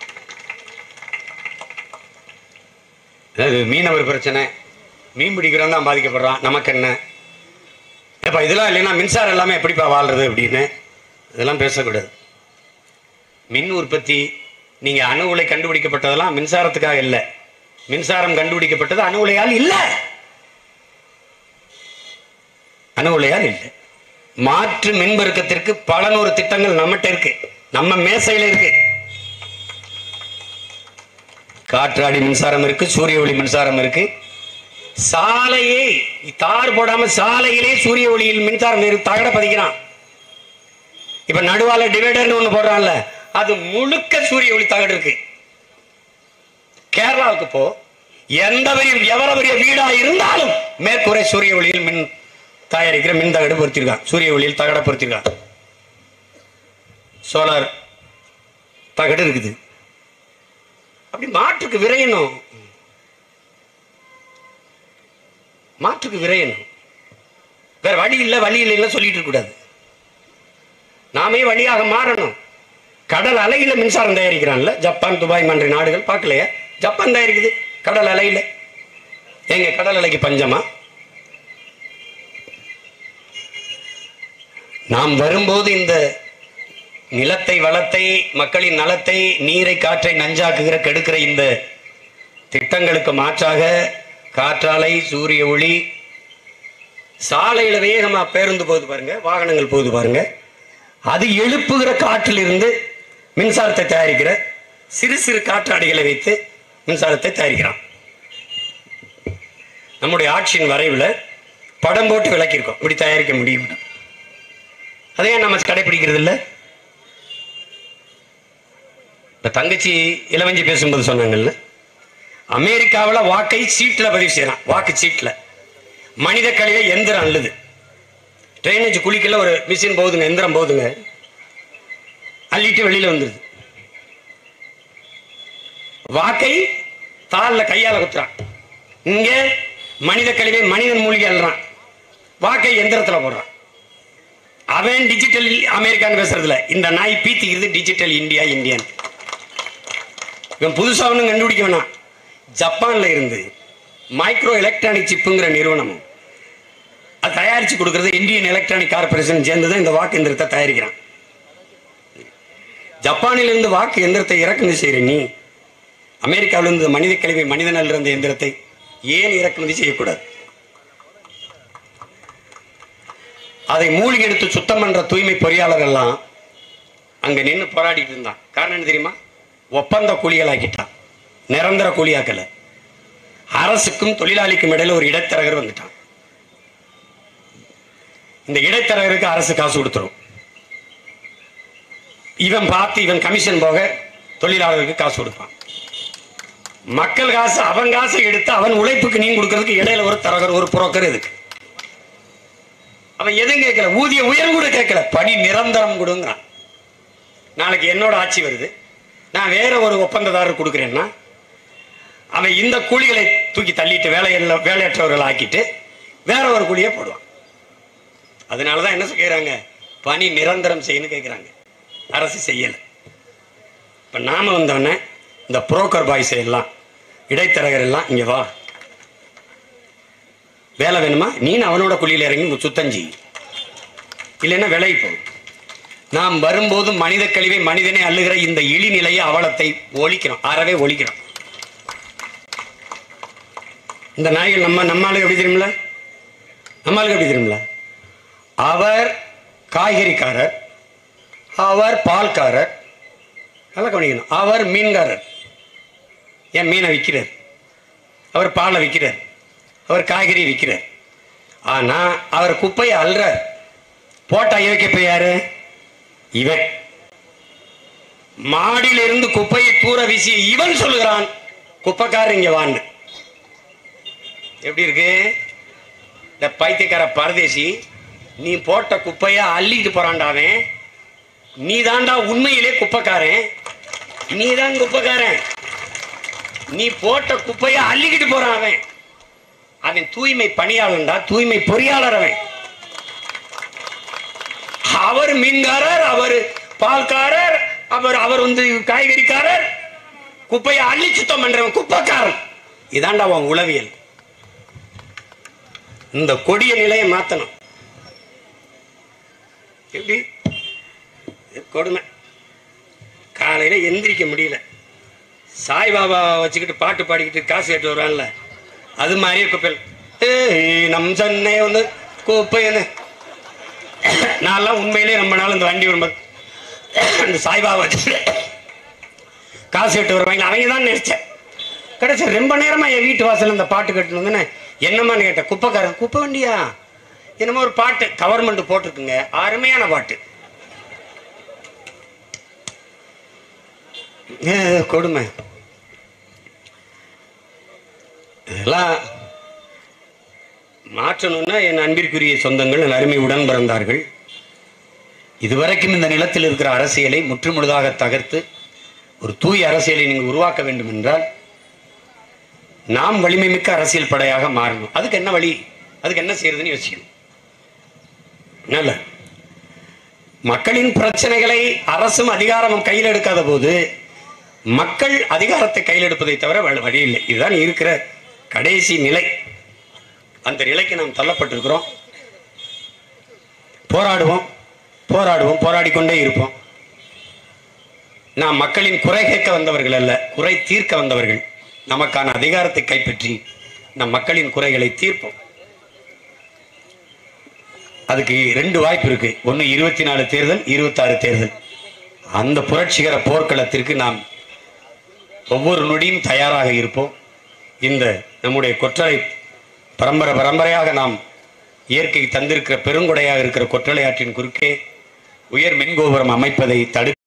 அதாவது மீனவர் பிரச்சனை மீன் பிடிக்கிறவன் தான் பாதிக்கப்படுறான் நமக்கு என்ன ஏப்பா இதெல்லாம் இல்லைன்னா மின்சாரம் எல்லாமே எப்படிப்பா வாழ்றது அப்படின்னு இதெல்லாம் பேசக்கூடாது மின் உற்பத்தி நீங்க அணு உலை கண்டுபிடிக்கப்பட்டதெல்லாம் மின்சாரத்துக்காக இல்லை மின்சாரம் கண்டுபிடிக்கப்பட்டது அணு உலையால் இல்லை அணு உலையால் இல்லை மாற்று மின்பெருக்கத்திற்கு பல நூறு திட்டங்கள் நம்மகிட்ட இருக்கு நம்ம மேசையில இருக்கு காற்றாடி மின்சாரம் இருக்கு சூரிய ஒளி மின்சாரம் இருக்கு சாலையே தார் போடாம சாலையிலே சூரிய ஒளியில் மின்சாரம் இருக்கு. தகட பதிக்கிறான் இப்ப நடுவால டிவைடர்னு ஒண்ணு போடுறான்ல அது முழுக்க சூரிய ஒளி தகடு இருக்கு கேரளாவுக்கு போ எந்த பெரிய எவ்வளவு பெரிய வீடா இருந்தாலும் மேற்கூரை சூரிய ஒளியில் மின் தயாரிக்கிற மின் தகடு பொருத்திருக்கான் சூரிய ஒளியில் தகட பொருத்திருக்கான் சோலார் தகடு இருக்குது அப்படி மாற்றுக்கு விரையணும் மாற்றுக்கு விரையணும் வேற வழி இல்லை வழி இல்லைன்னு சொல்லிட்டு இருக்க கூடாது நாமே வழியாக மாறணும் கடல் அலையில மின்சாரம் தயாரிக்கிறான்ல ஜப்பான் துபாய் மன்ற நாடுகள் பார்க்கலையா ஜப்பான் தயாரிக்குது கடல் அலையில எங்க கடல் அலைக்கு பஞ்சமா நாம் வரும்போது இந்த நிலத்தை வளத்தை மக்களின் நலத்தை நீரை காற்றை நஞ்சாக்குகிற கெடுக்கிற இந்த திட்டங்களுக்கு மாற்றாக காற்றாலை சூரிய ஒளி சாலையில வேகமா பேருந்து போகுது பாருங்க வாகனங்கள் போகுது பாருங்க அது எழுப்புகிற காற்றிலிருந்து மின்சாரத்தை தயாரிக்கிற சிறு சிறு காற்றாடிகளை வைத்து மின்சாரத்தை தயாரிக்கிறான் நம்முடைய ஆட்சியின் வரைவில் படம் போட்டு விளக்கியிருக்கோம் இப்படி தயாரிக்க முடியும் அதையே நம்ம கடைபிடிக்கிறது இல்லை இப்ப தங்கச்சி இளவஞ்சி பேசும்போது சொன்னாங்கல்ல அமெரிக்காவில் வாக்கை சீட்டில் பதிவு செய்யறான் வாக்கு சீட்டில் மனித கழிவை எந்திரம் அல்லது ட்ரைனேஜ் குளிக்கல ஒரு மிஷின் போகுதுங்க எந்திரம் போகுதுங்க அள்ளிட்டு வெளியில வந்துருது வாக்கை தாள்ல கையால குத்துறான் இங்க மனித கழிவை மனிதன் மூலிகை அள்ளுறான் வாக்கை எந்திரத்துல போடுறான் அவன் டிஜிட்டல் அமெரிக்கான்னு பேசுறதுல இந்த நாய் பீத்திக்கிறது டிஜிட்டல் இந்தியா இந்தியன் இவன் புதுசா ஒன்றும் கண்டுபிடிக்க வேணாம் ஜப்பான்ல இருந்து மைக்ரோ எலக்ட்ரானிக் சிப்புங்கிற நிறுவனம் அது தயாரிச்சு கொடுக்கறது இந்தியன் எலக்ட்ரானிக் கார்பரேஷன் சேர்ந்து தான் இந்த வாக்கு எந்திரத்தை தயாரிக்கிறான் ஜப்பானில் இருந்து வாக்கு எந்திரத்தை இறக்குமதி செய்கிற நீ அமெரிக்காவிலிருந்து மனித கழிவை மனிதனில் இருந்த எந்திரத்தை ஏன் இறக்குமதி செய்யக்கூடாது அதை மூழ்கி எடுத்து சுத்தம் பண்ற தூய்மை பொறியாளர் எல்லாம் அங்க நின்று போராடிட்டு இருந்தான் காரணம் என்ன தெரியுமா ஒப்பந்த கூலிகளாக்கிட்டான் நிரந்தர கூலியாக்கல அரசுக்கும் தொழிலாளிக்கும் இடையில ஒரு இடைத்தரகர் வந்துட்டான் இந்த இடைத்தரகருக்கு அரசு காசு கொடுத்துரும் இவன் பார்த்து இவன் கமிஷன் போக தொழிலாளருக்கு காசு கொடுப்பான் மக்கள் காசு அவன் காசை எடுத்து அவன் உழைப்புக்கு நீ கொடுக்கறதுக்கு இடையில ஒரு தரகர் ஒரு புரோக்கர் இருக்கு அவன் எதுவும் கேட்கல ஊதிய உயர்வு கூட கேட்கல பணி நிரந்தரம் கொடுங்கிறான் நாளைக்கு என்னோட ஆட்சி வருது நான் வேற ஒரு ஒப்பந்ததாரர் கொடுக்குறேன்னா அவன் இந்த கூலிகளை தூக்கி தள்ளிட்டு வேலையில்ல வேலையற்றவர்கள் ஆக்கிட்டு வேற ஒரு கூலியை போடுவான் அதனால தான் என்ன செய்யறாங்க பணி நிரந்தரம் செய்யணும்னு கேட்குறாங்க அரசு செய்யலை இப்போ நாம வந்தோடனே இந்த புரோக்கர் பாய்ஸ் எல்லாம் இடைத்தரகர் எல்லாம் இங்கே வா வேலை வேணுமா நீ அவனோட குழியில் இறங்கி சுத்தம் செய் இல்லைன்னா விலை போ நாம் வரும்போது மனித கழிவை மனிதனை அள்ளுகிற இந்த இழிநிலையை அவலத்தை ஒழிக்கிறோம் அறவே ஒழிக்கிறோம் இந்த நாய்கள் நம்ம நம்மளுக்கு எப்படி தெரியுமில்ல நம்மளுக்கு எப்படி தெரியுமில்ல அவர் காய்கறிக்காரர் அவர் பால்காரர் நல்லா கவனிக்கணும் அவர் மீன்காரர் என் மீனை விற்கிறார் அவர் பாலை விற்கிறார் அவர் காய்கறி விற்கிறார் ஆனா அவர் குப்பையை அல்றார் போட்டா வைக்க போய் யாரு இவன் மாடியிலிருந்து குப்பையை தூர வீசி இவன் சொல்லுகிறான் குப்பைக்காரர் இங்க வான்னு எப்படி இருக்கு இந்த பைத்தியக்கார பரதேசி நீ போட்ட குப்பைய அள்ளிட்டு போறான்டாவன் நீ தாண்டா உண்மையிலே குப்பைக்காரன் நீ தான் குப்பைக்காரன் நீ போட்ட குப்பையை அள்ளிக்கிட்டு போறான் அவன் அவன் தூய்மை பணியாளன்டா தூய்மை பொறியாளர் அவன் அவர் மீன்காரர் அவர் பால்காரர் அவர் அவர் வந்து காய்கறிக்காரர் குப்பையை அள்ளி சுத்தம் பண்றவன் குப்பைக்காரன் இதாண்டா அவன் உளவியல் இந்த கொடிய நிலையை மாத்தணும் எப்படி இது கொடுமை காலையில எந்திரிக்க முடியல சாய்பாபா வச்சுக்கிட்டு பாட்டு பாடிக்கிட்டு காசு கேட்டு வருவான்ல அது மாதிரியே குப்பையில் ஏய் நம் சென்னை வந்து குப்பைன்னு நான்லாம் உண்மையிலே ரொம்ப நாள் இந்த வண்டி வரும்போது இந்த சாய்பாபா வச்சு காசு கேட்டு வருவாங்க அவங்க தான் நினைச்சேன் கடைசி ரொம்ப நேரமா என் வீட்டு வாசல்ல இந்த பாட்டு கட்டணுங்கன்னு என்னமான்னு கேட்டேன் குப்பைக்காரன் குப்பை வண்டியா என்னமோ ஒரு பாட்டு கவர்மெண்ட் போட்டிருக்குங்க அருமையான பாட்டு ஏ, கொடுமை இதெல்லாம் மாற்றணும்னா என் அன்பிற்குரிய சொந்தங்கள் என் அருமை உடன் பிறந்தார்கள் இதுவரைக்கும் இந்த நிலத்தில் இருக்கிற அரசியலை முற்றுமுழுதாக தகர்த்து ஒரு தூய அரசியலை நீங்கள் உருவாக்க வேண்டும் என்றால் நாம் வலிமை மிக்க அரசியல் படையாக மாறணும் அதுக்கு என்ன வழி அதுக்கு என்ன செய்யறதுன்னு யோசிக்கணும் நல்ல மக்களின் பிரச்சனைகளை அரசும் அதிகாரமும் கையில் எடுக்காத போது மக்கள் அதிகாரத்தை கையில் எடுப்பதை தவிர வேறு வழி இல்லை இதுதான் இருக்கிற கடைசி நிலை அந்த நிலைக்கு நாம் தள்ளப்பட்டிருக்கிறோம் போராடுவோம் போராடுவோம் போராடிக்கொண்டே இருப்போம் நாம் மக்களின் குறை கேட்க வந்தவர்கள் அல்ல குறை தீர்க்க வந்தவர்கள் நமக்கான அதிகாரத்தை கைப்பற்றி நம் மக்களின் குறைகளை தீர்ப்போம் அதுக்கு ரெண்டு வாய்ப்பு இருக்கு ஒன்னு இருபத்தி நாலு தேர்தல் இருபத்தாறு தேர்தல் அந்த புரட்சிகர போர்க்களத்திற்கு நாம் ஒவ்வொரு நொடியும் தயாராக இருப்போம் இந்த நம்முடைய கொற்றலை பரம்பரை பரம்பரையாக நாம் இயற்கை தந்திருக்கிற பெருங்கொடையாக இருக்கிற கொற்றலை ஆற்றின் குறுக்கே உயர் மின்கோபுரம் அமைப்பதை தடு